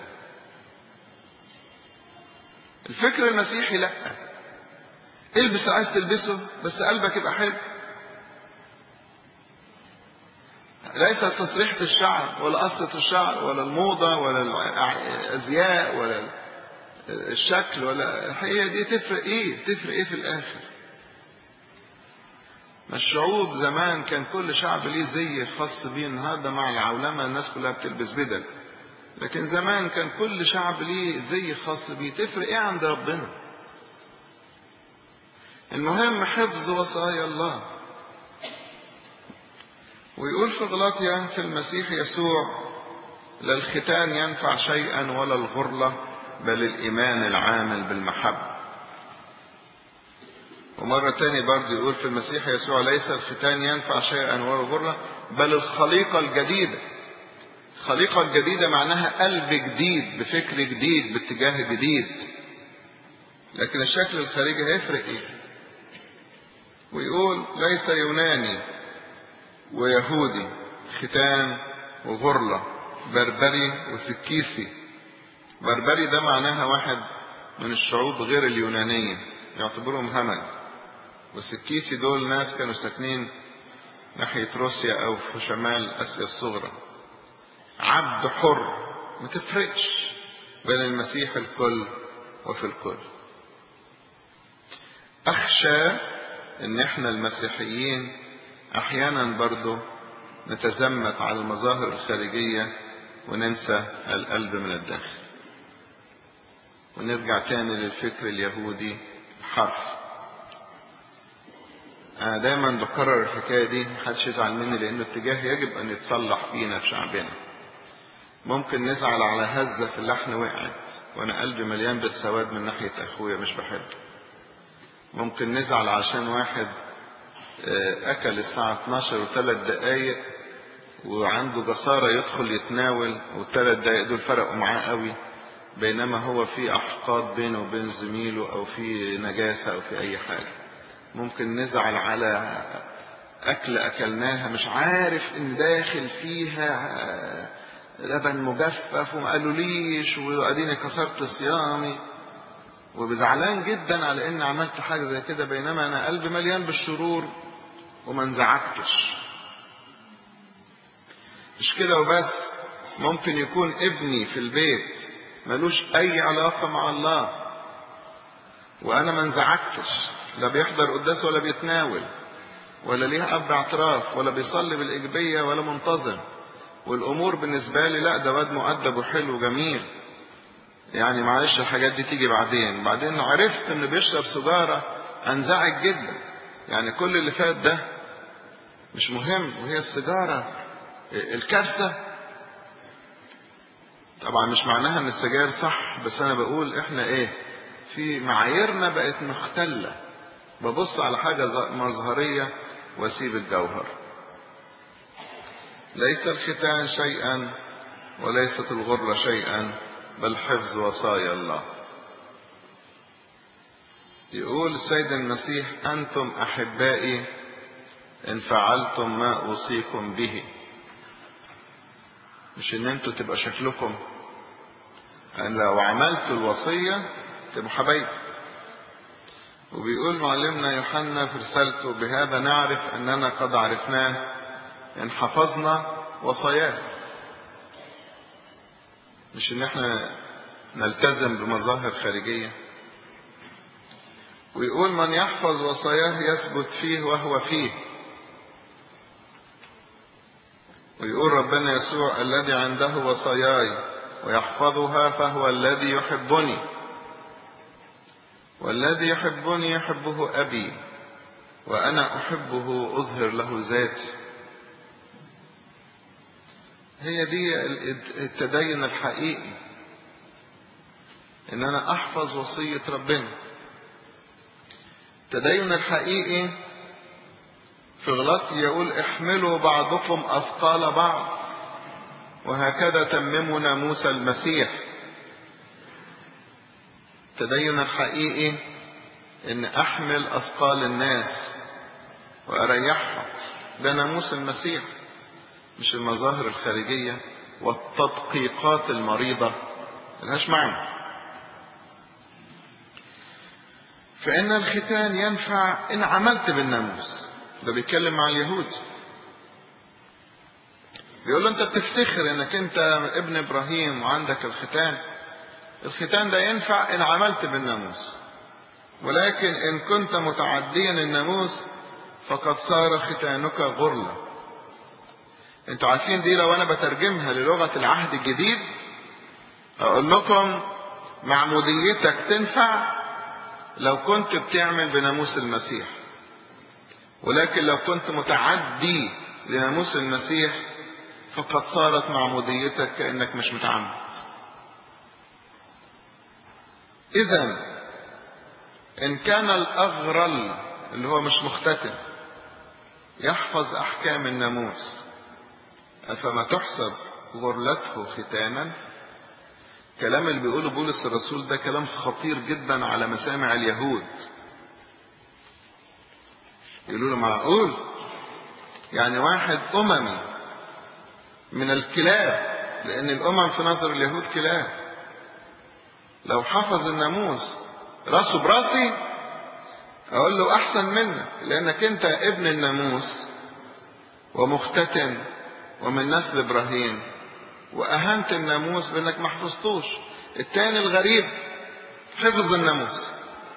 الفكر المسيحي لا البس عايز تلبسه بس قلبك يبقى حلو ليس تسريحة الشعر ولا قصة الشعر ولا الموضة ولا الأزياء ولا الشكل ولا هي دي تفرق ايه تفرق ايه في الاخر ما الشعوب زمان كان كل شعب ليه زي خاص بيه النهارده مع العولمه الناس كلها بتلبس بدل لكن زمان كان كل شعب ليه زي خاص بيه تفرق ايه عند ربنا المهم حفظ وصايا الله ويقول في غلاطيا في المسيح يسوع لا الختان ينفع شيئا ولا الغرلة بل الإيمان العامل بالمحبة ومرة تاني برضه يقول في المسيح يسوع ليس الختان ينفع شيئا ولا الغرلة بل الخليقة الجديدة الخليقة الجديدة معناها قلب جديد بفكر جديد باتجاه جديد لكن الشكل الخارجي هيفرق ايه ويقول ليس يوناني ويهودي ختان وغرلة بربري وسكيسي بربري ده معناها واحد من الشعوب غير اليونانية يعتبرهم همج وسكيسي دول ناس كانوا ساكنين ناحية روسيا أو في شمال آسيا الصغرى عبد حر ما تفرقش بين المسيح الكل وفي الكل أخشى إن إحنا المسيحيين أحيانا برضو نتزمت على المظاهر الخارجية وننسى القلب من الداخل ونرجع تاني للفكر اليهودي حرف أنا دايما بكرر الحكاية دي محدش يزعل مني لأنه اتجاه يجب أن يتصلح فينا في شعبنا ممكن نزعل على هزة في اللحن وقعت وأنا قلبي مليان بالسواد من ناحية أخويا مش بحبه ممكن نزعل عشان واحد أكل الساعة 12 وثلاث دقايق وعنده جسارة يدخل يتناول والثلاث دقايق دول فرقوا معاه قوي بينما هو في أحقاد بينه وبين زميله أو في نجاسة أو في أي حاجة ممكن نزعل على أكل أكلناها مش عارف إن داخل فيها لبن مجفف وما قالوليش وأديني كسرت صيامي وبزعلان جدا على إني عملت حاجة زي كده بينما أنا قلبي مليان بالشرور وما انزعجتش مش كده وبس ممكن يكون ابني في البيت ملوش أي علاقة مع الله وأنا ما انزعجتش لا بيحضر قداس ولا بيتناول ولا ليه أب اعتراف ولا بيصلي بالإيجابية ولا منتظم والأمور بالنسبة لي لا ده واد مؤدب وحلو وجميل يعني معلش الحاجات دي تيجي بعدين بعدين عرفت إنه بيشرب سيجارة أنزعج جدا يعني كل اللي فات ده مش مهم وهي السيجارة الكارثة طبعا مش معناها ان السجاير صح بس انا بقول احنا ايه في معاييرنا بقت مختلة ببص على حاجة مظهرية واسيب الجوهر ليس الختان شيئا وليست الغرة شيئا بل حفظ وصايا الله يقول السيد المسيح أنتم أحبائي إن فعلتم ما أوصيكم به مش إن أنتوا تبقى شكلكم أن لو عملتوا الوصية تبقوا حبايب وبيقول معلمنا يوحنا في رسالته بهذا نعرف أننا قد عرفناه إن حفظنا وصاياه مش إن احنا نلتزم بمظاهر خارجية ويقول من يحفظ وصاياه يثبت فيه وهو فيه ويقول ربنا يسوع الذي عنده وصاياي ويحفظها فهو الذي يحبني والذي يحبني يحبه أبي وأنا أحبه أظهر له ذاتي هي دي التدين الحقيقي ان انا احفظ وصية ربنا التدين الحقيقي في غلط يقول احملوا بعضكم اثقال بعض وهكذا تمموا ناموس المسيح التدين الحقيقي ان احمل اثقال الناس واريحهم ده ناموس المسيح مش المظاهر الخارجية والتدقيقات المريضة ملهاش معنى فإن الختان ينفع إن عملت بالناموس ده بيتكلم مع اليهود بيقول له أنت بتفتخر إنك أنت ابن إبراهيم وعندك الختان الختان ده ينفع إن عملت بالناموس ولكن إن كنت متعديا الناموس فقد صار ختانك غرلة انتوا عارفين دي لو انا بترجمها للغة العهد الجديد اقول لكم معموديتك تنفع لو كنت بتعمل بناموس المسيح ولكن لو كنت متعدي لناموس المسيح فقد صارت معموديتك كأنك مش متعمد اذا ان كان الاغرل اللي هو مش مختتن يحفظ احكام الناموس أفما تحسب غرلته ختانا كلام اللي بيقوله بولس الرسول ده كلام خطير جدا على مسامع اليهود يقولوا له معقول يعني واحد أممي من الكلاب لأن الأمم في نظر اليهود كلاب لو حفظ الناموس راسه براسي أقول له أحسن منك لأنك أنت ابن الناموس ومختتن ومن نسل ابراهيم واهنت الناموس بانك ما حفظتوش التاني الغريب حفظ الناموس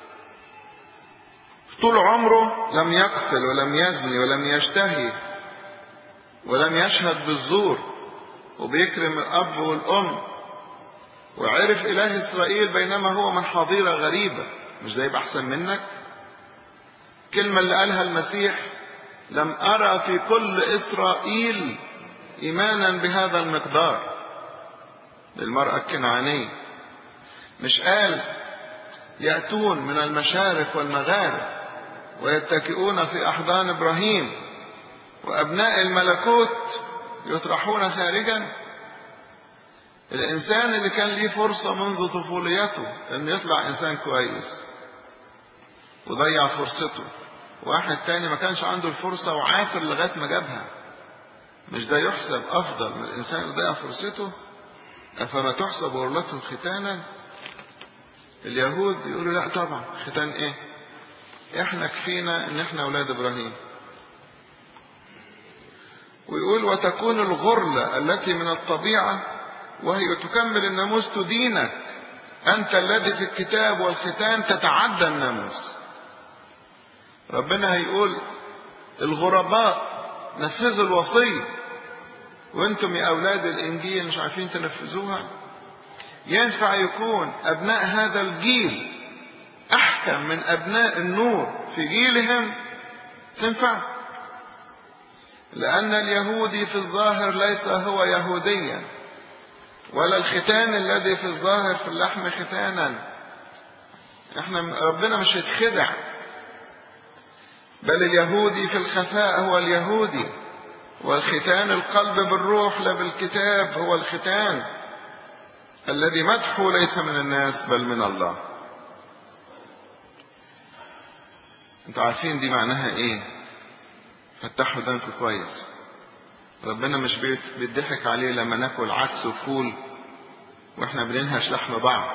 طول عمره لم يقتل ولم يزني ولم يشتهي ولم يشهد بالزور وبيكرم الاب والام وعرف اله اسرائيل بينما هو من حظيره غريبه مش ده يبقى احسن منك الكلمه اللي قالها المسيح لم ارى في كل اسرائيل ايمانا بهذا المقدار للمرأة الكنعانية مش قال يأتون من المشارق والمغارب ويتكئون في أحضان إبراهيم وأبناء الملكوت يطرحون خارجا الإنسان اللي كان ليه فرصة منذ طفوليته إنه يطلع إنسان كويس وضيع فرصته واحد تاني ما كانش عنده الفرصة وعافر لغاية ما جابها مش ده يحسب أفضل من الإنسان اللي ضيع فرصته أفما تحسب غرلته ختانا اليهود يقولوا لا طبعا ختان إيه إحنا كفينا إن إحنا أولاد إبراهيم ويقول وتكون الغرلة التي من الطبيعة وهي تكمل الناموس تدينك أنت الذي في الكتاب والختان تتعدى الناموس ربنا هيقول الغرباء نفذوا الوصية وانتم يا أولاد الإنجيل مش عارفين تنفذوها ينفع يكون أبناء هذا الجيل أحكم من أبناء النور في جيلهم تنفع لأن اليهودي في الظاهر ليس هو يهوديا ولا الختان الذي في الظاهر في اللحم ختانا احنا ربنا مش هيتخدع بل اليهودي في الخفاء هو اليهودي والختان القلب بالروح لا بالكتاب هو الختان الذي مدحه ليس من الناس بل من الله انتوا عارفين دي معناها ايه فتحوا دانكم كويس ربنا مش بيضحك عليه لما ناكل عدس وفول واحنا بننهش لحم بعض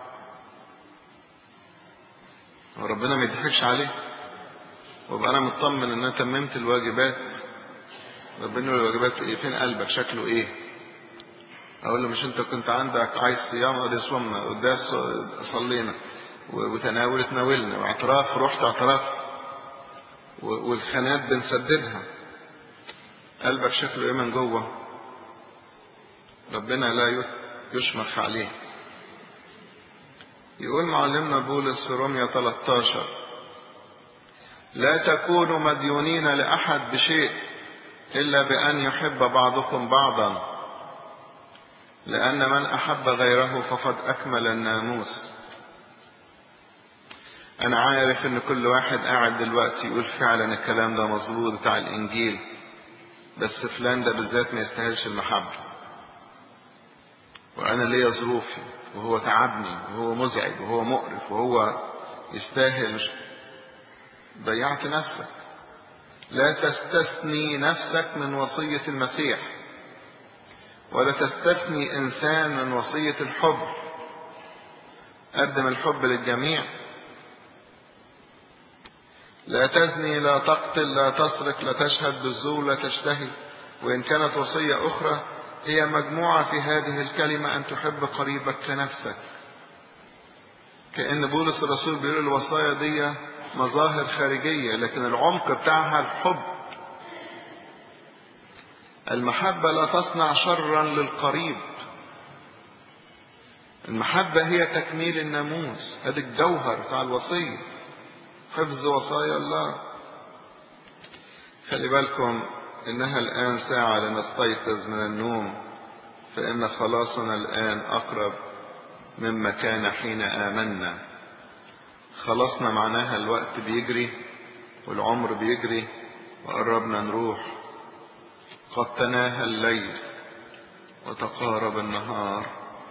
وربنا ما يضحكش عليه وابقى انا مطمن ان انا تممت الواجبات ربنا يقول الواجبات ايه فين قلبك شكله ايه اقول له مش انت كنت عندك عايز صيام ادي صومنا قداس صلينا وتناول تناولنا واعتراف رحت اعتراف والخانات بنسددها قلبك شكله ايه من جوه ربنا لا يشمخ عليه يقول معلمنا بولس في روميا 13 لا تكونوا مديونين لأحد بشيء إلا بأن يحب بعضكم بعضا لأن من أحب غيره فقد أكمل الناموس أنا عارف إن كل واحد قاعد دلوقتي يقول فعلا الكلام ده مظبوط بتاع الإنجيل بس فلان ده بالذات ما يستاهلش المحبة وأنا ليا ظروفي وهو تعبني وهو مزعج وهو مقرف وهو يستاهل ضيعت نفسك لا تستثني نفسك من وصية المسيح ولا تستثني إنسان من وصية الحب قدم الحب للجميع لا تزني لا تقتل لا تسرق لا تشهد بالزور لا تشتهي وإن كانت وصية أخرى هي مجموعة في هذه الكلمة أن تحب قريبك كنفسك كأن بولس الرسول بيقول الوصايا دي مظاهر خارجية لكن العمق بتاعها الحب المحبة لا تصنع شرا للقريب المحبة هي تكميل الناموس هذا الجوهر بتاع الوصية حفظ وصايا الله خلي بالكم إنها الآن ساعة لنستيقظ من النوم فإن خلاصنا الآن أقرب مما كان حين آمنا خلصنا معناها الوقت بيجري والعمر بيجري وقربنا نروح قد تناهى الليل وتقارب النهار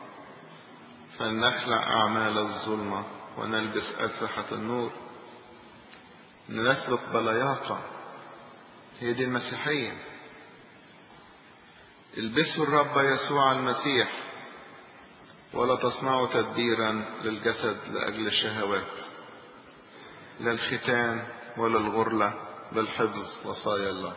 فلنخلع أعمال الظلمة ونلبس أسلحة النور نسلك بلياقة هي دي المسيحية البسوا الرب يسوع المسيح ولا تصنعوا تدبيرا للجسد لأجل الشهوات لا الختان ولا الغرلة بل حفظ وصايا الله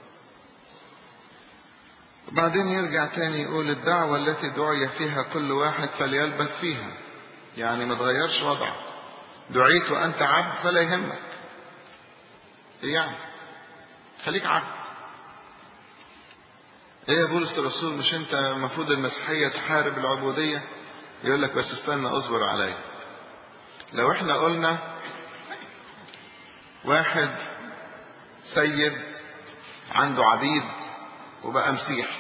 وبعدين يرجع تاني يقول الدعوة التي دعي فيها كل واحد فليلبث فيها يعني ما تغيرش وضعه دعيت وأنت عبد فلا يهمك إيه يعني خليك عبد ايه يا بولس الرسول مش انت المفروض المسيحية تحارب العبودية يقول لك بس استنى اصبر عليا لو احنا قلنا واحد سيد عنده عبيد وبقى مسيحي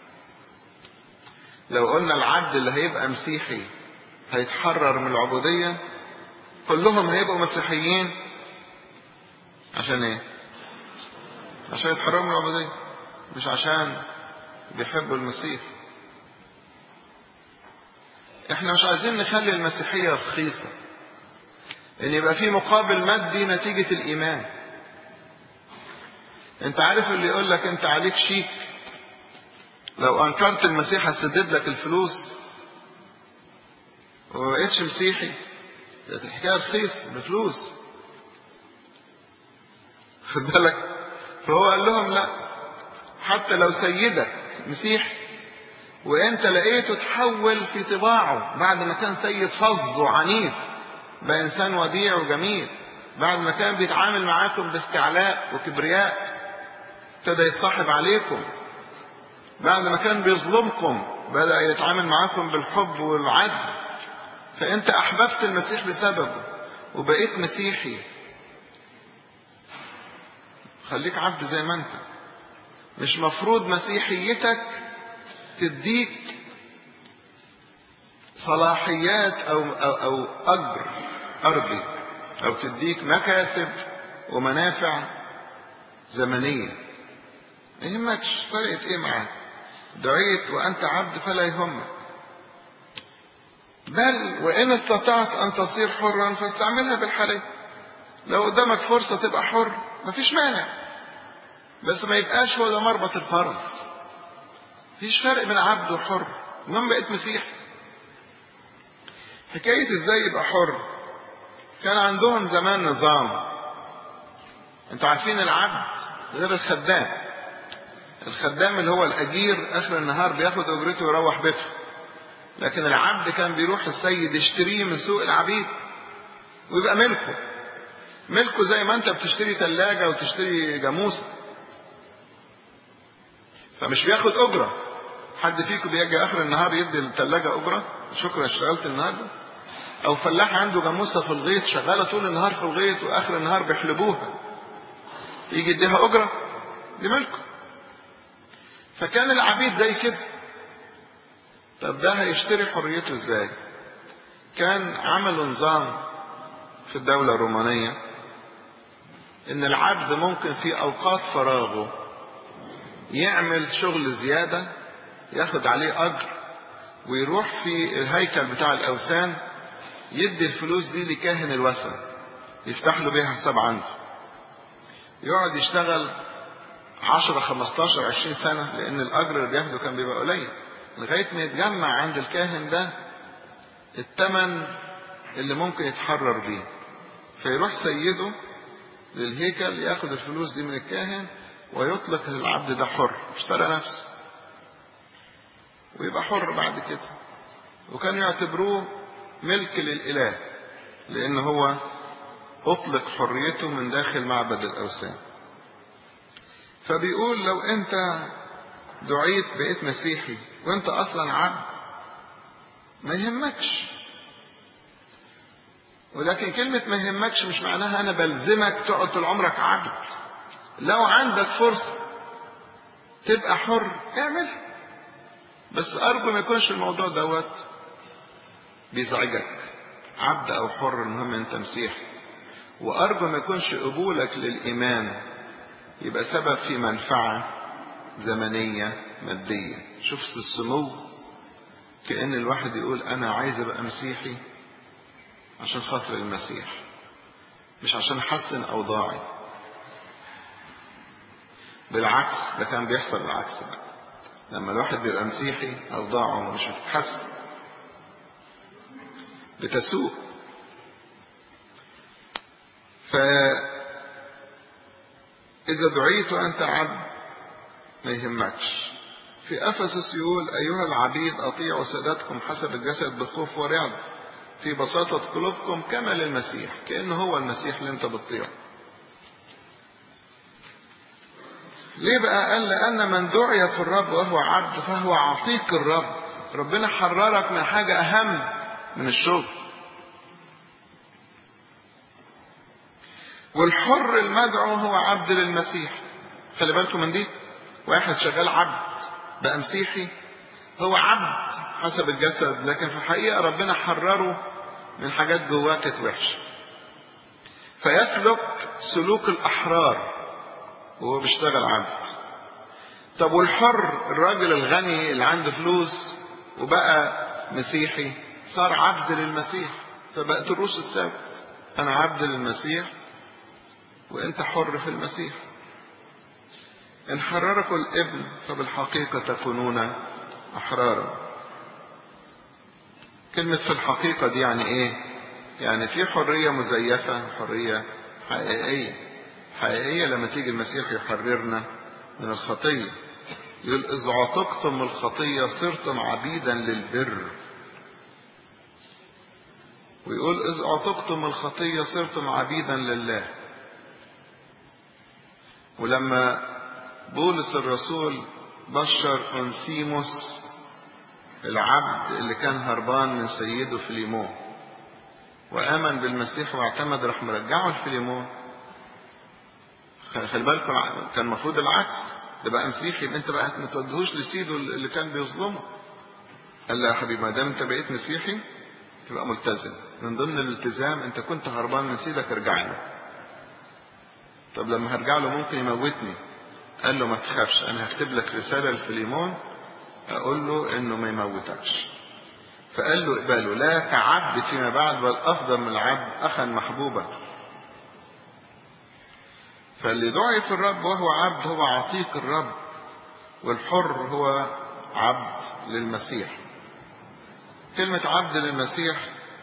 لو قلنا العبد اللي هيبقى مسيحي هيتحرر من العبودية كلهم هيبقوا مسيحيين عشان ايه عشان يتحرروا من العبودية مش عشان بيحبوا المسيح احنا مش عايزين نخلي المسيحية رخيصة ان يبقى في مقابل مادي نتيجة الايمان انت عارف اللي يقول لك انت عليك شيك لو انكرت المسيح هسدد لك الفلوس وما بقتش مسيحي كانت الحكايه رخيص بفلوس خد بالك فهو قال لهم لا حتى لو سيدك مسيح وانت لقيته تحول في طباعه بعد ما كان سيد فظ وعنيف بقى انسان وديع وجميل بعد ما كان بيتعامل معاكم باستعلاء وكبرياء ابتدى يتصاحب عليكم بعد ما كان بيظلمكم بدأ يتعامل معاكم بالحب والعدل فانت احببت المسيح بسببه وبقيت مسيحي خليك عبد زي ما انت مش مفروض مسيحيتك تديك صلاحيات او او, أو اجر ارضي او تديك مكاسب ومنافع زمنية ما يهمكش فرقت ايه معاك دعيت وانت عبد فلا يهمك بل وان استطعت ان تصير حرا فاستعملها بالحرية لو قدامك فرصة تبقى حر مفيش مانع بس ما يبقاش هو ده مربط الفرس مفيش فرق بين عبد وحر المهم بقيت مسيح حكاية ازاي يبقى حر كان عندهم زمان نظام انتوا عارفين العبد غير الخدام الخدام اللي هو الاجير اخر النهار بياخد اجرته ويروح بيته لكن العبد كان بيروح السيد يشتريه من سوق العبيد ويبقى ملكه ملكه زي ما انت بتشتري ثلاجة وتشتري جاموسة فمش بياخد اجرة حد فيكم بيجي اخر النهار يدي الثلاجة اجرة شكرا اشتغلت النهارده او فلاح عنده جاموسة في الغيط شغالة طول النهار في الغيط واخر النهار بيحلبوها يجي يديها اجرة دي ملكه فكان العبيد زي كده طب ده هيشتري حريته ازاي كان عملوا نظام في الدولة الرومانية ان العبد ممكن في اوقات فراغه يعمل شغل زيادة ياخد عليه اجر ويروح في الهيكل بتاع الاوثان يدي الفلوس دي لكاهن الوثن يفتح له بيها حساب عنده يقعد يشتغل 10 15 20 سنة لأن الأجر اللي بياخده كان بيبقى قليل لغاية ما يتجمع عند الكاهن ده الثمن اللي ممكن يتحرر بيه فيروح سيده للهيكل ياخد الفلوس دي من الكاهن ويطلق العبد ده حر اشترى نفسه ويبقى حر بعد كده وكانوا يعتبروه ملك للإله لأن هو أطلق حريته من داخل معبد الأوثان فبيقول لو أنت دعيت بقيت مسيحي وأنت أصلا عبد ما يهمكش ولكن كلمة ما يهمكش مش معناها أنا بلزمك تقعد طول عمرك عبد لو عندك فرصة تبقى حر اعملها بس أرجو ما يكونش الموضوع دوت بيزعجك عبد أو حر المهم أنت مسيحي وأرجو ما يكونش قبولك للإيمان يبقى سبب في منفعة زمنية مادية شوف السمو كأن الواحد يقول أنا عايز أبقى مسيحي عشان خاطر المسيح مش عشان أحسن أوضاعي بالعكس ده كان بيحصل العكس بقى لما الواحد بيبقى مسيحي أوضاعه مش بتتحسن بتسوء فإذا دعيت وأنت عبد ما يهمكش في أفسس يقول أيها العبيد أطيعوا سادتكم حسب الجسد بخوف ورعب في بساطة قلوبكم كما للمسيح كأنه هو المسيح اللي أنت بتطيعه ليه بقى قال لأن من دعي في الرب وهو عبد فهو عتيق الرب ربنا حررك من حاجة أهم من الشغل والحر المدعو هو عبد للمسيح خلي بالكم من دي واحد شغال عبد بقى مسيحي هو عبد حسب الجسد لكن في الحقيقة ربنا حرره من حاجات جواه كانت وحشة فيسلك سلوك الأحرار وهو بيشتغل عبد طب والحر الراجل الغني اللي عنده فلوس وبقى مسيحي صار عبد للمسيح فبقت الروس الثابت أنا عبد للمسيح وأنت حر في المسيح إن حرركم الابن فبالحقيقة تكونون أحرارا كلمة في الحقيقة دي يعني إيه؟ يعني في حرية مزيفة حرية حقيقية حقيقية لما تيجي المسيح يحررنا من الخطية يقول إذ عتقتم الخطية صرتم عبيدا للبر ويقول إذ عتقتم الخطية صرتم عبيدا لله ولما بولس الرسول بشر أنسيموس العبد اللي كان هربان من سيده فيليمون وآمن بالمسيح واعتمد راح مرجعه لفيليمون خلي بالكم كان المفروض العكس ده بقى مسيحي يبقى انت بقى ما توديهوش لسيده اللي كان بيظلمه قال له يا حبيبي ما دام انت بقيت مسيحي تبقى ملتزم من ضمن الالتزام انت كنت هربان من سيدك ارجع له طب لما هرجع له ممكن يموتني قال له ما تخافش انا هكتب لك رسالة لفليمون اقول له انه ما يموتكش فقال له اقبله لا كعبد فيما بعد بل افضل من العبد اخا محبوبا فاللي دعي في الرب وهو عبد هو عتيق الرب والحر هو عبد للمسيح كلمة عبد للمسيح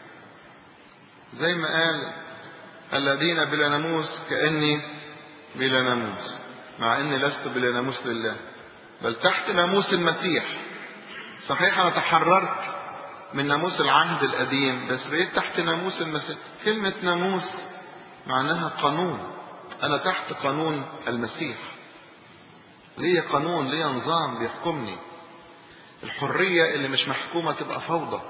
زي ما قال الذين بلا ناموس كأني بلا ناموس مع اني لست بلا ناموس لله بل تحت ناموس المسيح صحيح انا تحررت من ناموس العهد القديم بس بقيت تحت ناموس المسيح كلمة ناموس معناها قانون انا تحت قانون المسيح ليا قانون ليا نظام بيحكمني الحرية اللي مش محكومة تبقى فوضى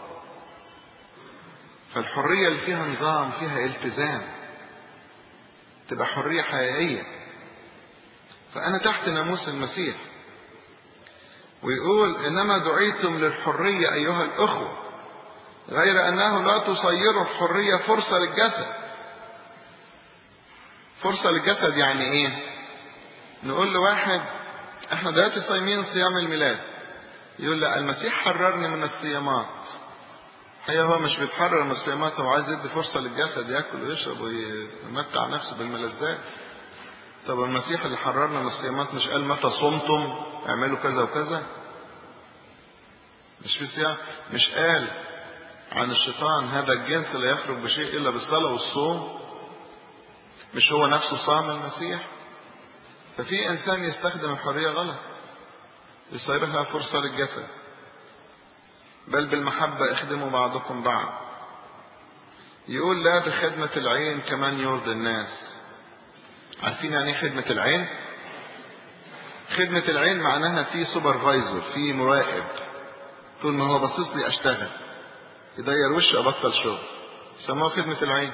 فالحرية اللي فيها نظام فيها التزام تبقى حرية حقيقية فأنا تحت ناموس المسيح ويقول إنما دعيتم للحرية أيها الأخوة غير أنه لا تصيروا الحرية فرصة للجسد فرصة للجسد يعني إيه؟ نقول لواحد إحنا دلوقتي صايمين صيام الميلاد يقول لا المسيح حررني من الصيامات هي هو مش بيتحرر من الصيامات هو عايز يدي فرصة للجسد ياكل ويشرب ويمتع نفسه بالملذات طب المسيح اللي حررنا من الصيامات مش قال متى صمتم اعملوا كذا وكذا مش في صيام مش قال عن الشيطان هذا الجنس لا يخرج بشيء الا بالصلاه والصوم مش هو نفسه صام المسيح ففي انسان يستخدم الحريه غلط يصيرها فرصه للجسد بل بالمحبه اخدموا بعضكم بعض يقول لا بخدمه العين كمان يرضي الناس عارفين يعني ايه خدمه العين خدمه العين معناها في سوبرفايزر في مراقب طول ما هو باصص لي اشتغل يدير وشي ابطل شغل سموها خدمة العين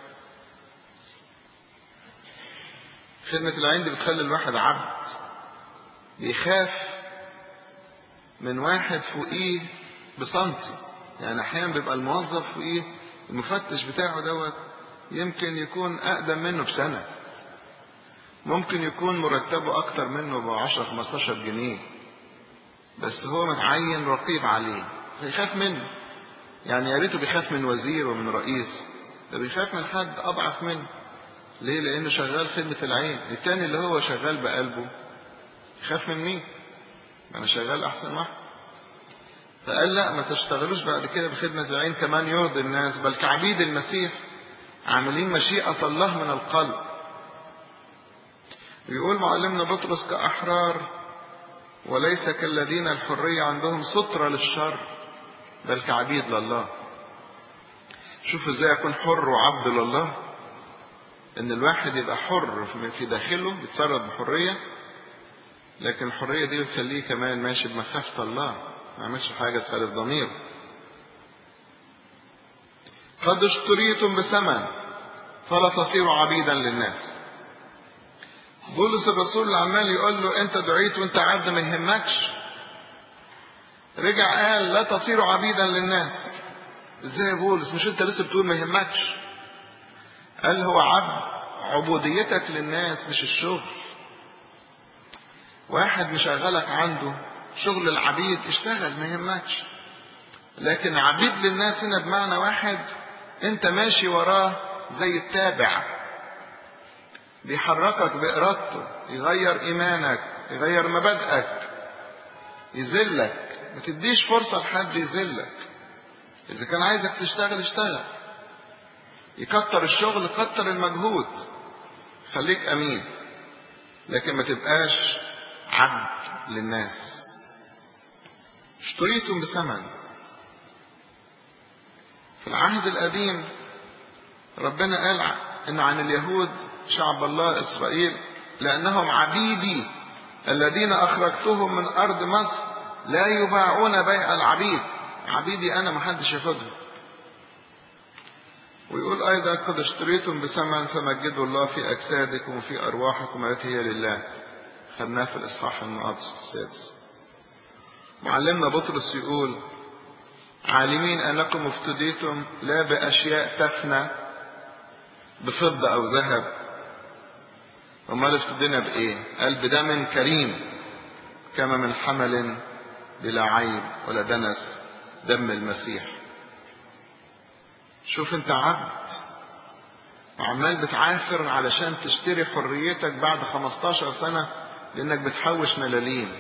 خدمة العين دي بتخلي الواحد عبد بيخاف من واحد فوقيه بسنتي يعني احيانا بيبقى الموظف فوقيه المفتش بتاعه دوت يمكن يكون اقدم منه بسنة ممكن يكون مرتبه اكتر منه ب 10 15 جنيه بس هو متعين رقيب عليه فيخاف منه يعني يا ريته بيخاف من وزير ومن رئيس ده بيخاف من حد اضعف منه ليه لانه شغال خدمة العين التاني اللي هو شغال بقلبه يخاف من مين انا شغال احسن واحد فقال لا ما تشتغلوش بعد كده بخدمة العين كمان يرضي الناس بل كعبيد المسيح عاملين مشيئة الله من القلب ويقول معلمنا بطرس كأحرار وليس كالذين الحرية عندهم سترة للشر بل كعبيد لله شوفوا ازاي اكون حر وعبد لله ان الواحد يبقى حر في داخله بيتصرف بحرية لكن الحرية دي بتخليه كمان ماشي بمخافة الله ما يعملش حاجة تخالف ضميره قد اشتريتم بثمن فلا تصيروا عبيدا للناس بولس الرسول اللي عمال يقول له انت دعيت وانت عبد ما يهمكش رجع قال لا تصيروا عبيدا للناس ازاي يا بولس مش انت لسه بتقول ما يهمكش قال هو عبد عبوديتك للناس مش الشغل واحد مشغلك عنده شغل العبيد اشتغل ما يهمكش لكن عبيد للناس هنا بمعنى واحد انت ماشي وراه زي التابع بيحركك بإرادته يغير إيمانك يغير مبادئك يذلك ما تديش فرصة لحد يذلك إذا كان عايزك تشتغل اشتغل يكتر الشغل كتر المجهود خليك أمين لكن ما تبقاش عبد للناس اشتريتم بثمن في العهد القديم ربنا قال ان عن اليهود شعب الله اسرائيل لانهم عبيدي الذين اخرجتهم من ارض مصر لا يباعون بيع العبيد عبيدي انا ما حدش ياخدهم ويقول ايضا قد اشتريتم بثمن فمجدوا الله في اجسادكم وفي ارواحكم التي هي لله خدناه في الاصحاح المقدس السادس معلمنا بطرس يقول عالمين انكم افتديتم لا باشياء تفنى بفضه او ذهب امال افتدينا بايه قال بدم كريم كما من حمل بلا عيب ولا دنس دم المسيح شوف انت عبد وعمال بتعافر علشان تشتري حريتك بعد 15 سنة لانك بتحوش ملاليم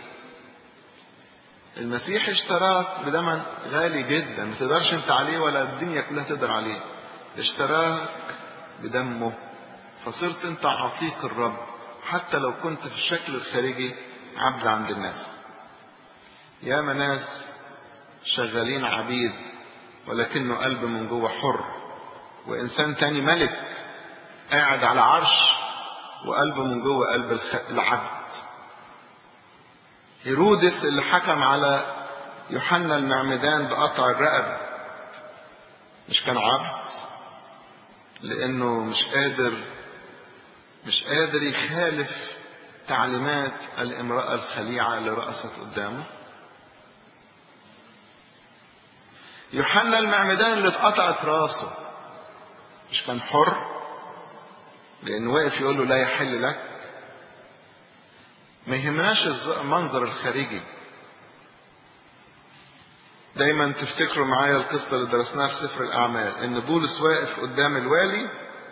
المسيح اشتراك بدمن غالي جدا ما تقدرش انت عليه ولا الدنيا كلها تقدر عليه اشتراك بدمه فصرت انت عتيق الرب حتى لو كنت في الشكل الخارجي عبد عند الناس يا ناس شغالين عبيد ولكنه قلب من جوه حر وانسان تاني ملك قاعد على عرش وقلبه من جوه قلب العبد هيرودس اللي حكم على يوحنا المعمدان بقطع الرقبة مش كان عبد لانه مش قادر مش قادر يخالف تعليمات الامرأة الخليعة اللي رقصت قدامه يوحنا المعمدان اللي اتقطعت راسه مش كان حر لانه واقف يقول له لا يحل لك ما يهمناش المنظر الخارجي دايما تفتكروا معايا القصة اللي درسناها في سفر الأعمال إن بولس واقف قدام الوالي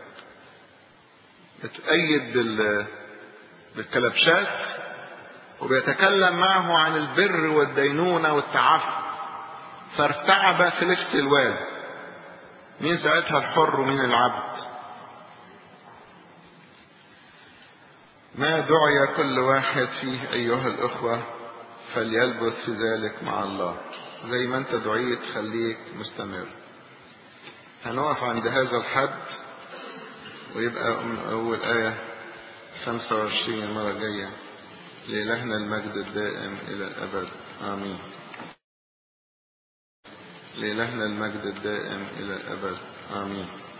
اتأيد بال بالكلبشات وبيتكلم معه عن البر والدينونة والتعفف فارتعب فيليكس الوالي مين ساعتها الحر ومين العبد ما دعي كل واحد فيه أيها الأخوة فليلبث في ذلك مع الله زي ما أنت دعيت خليك مستمر هنقف عند هذا الحد ويبقى من أول آية 25 المرة الجاية لإلهنا المجد الدائم إلى الأبد آمين لإلهنا المجد الدائم إلى الأبد آمين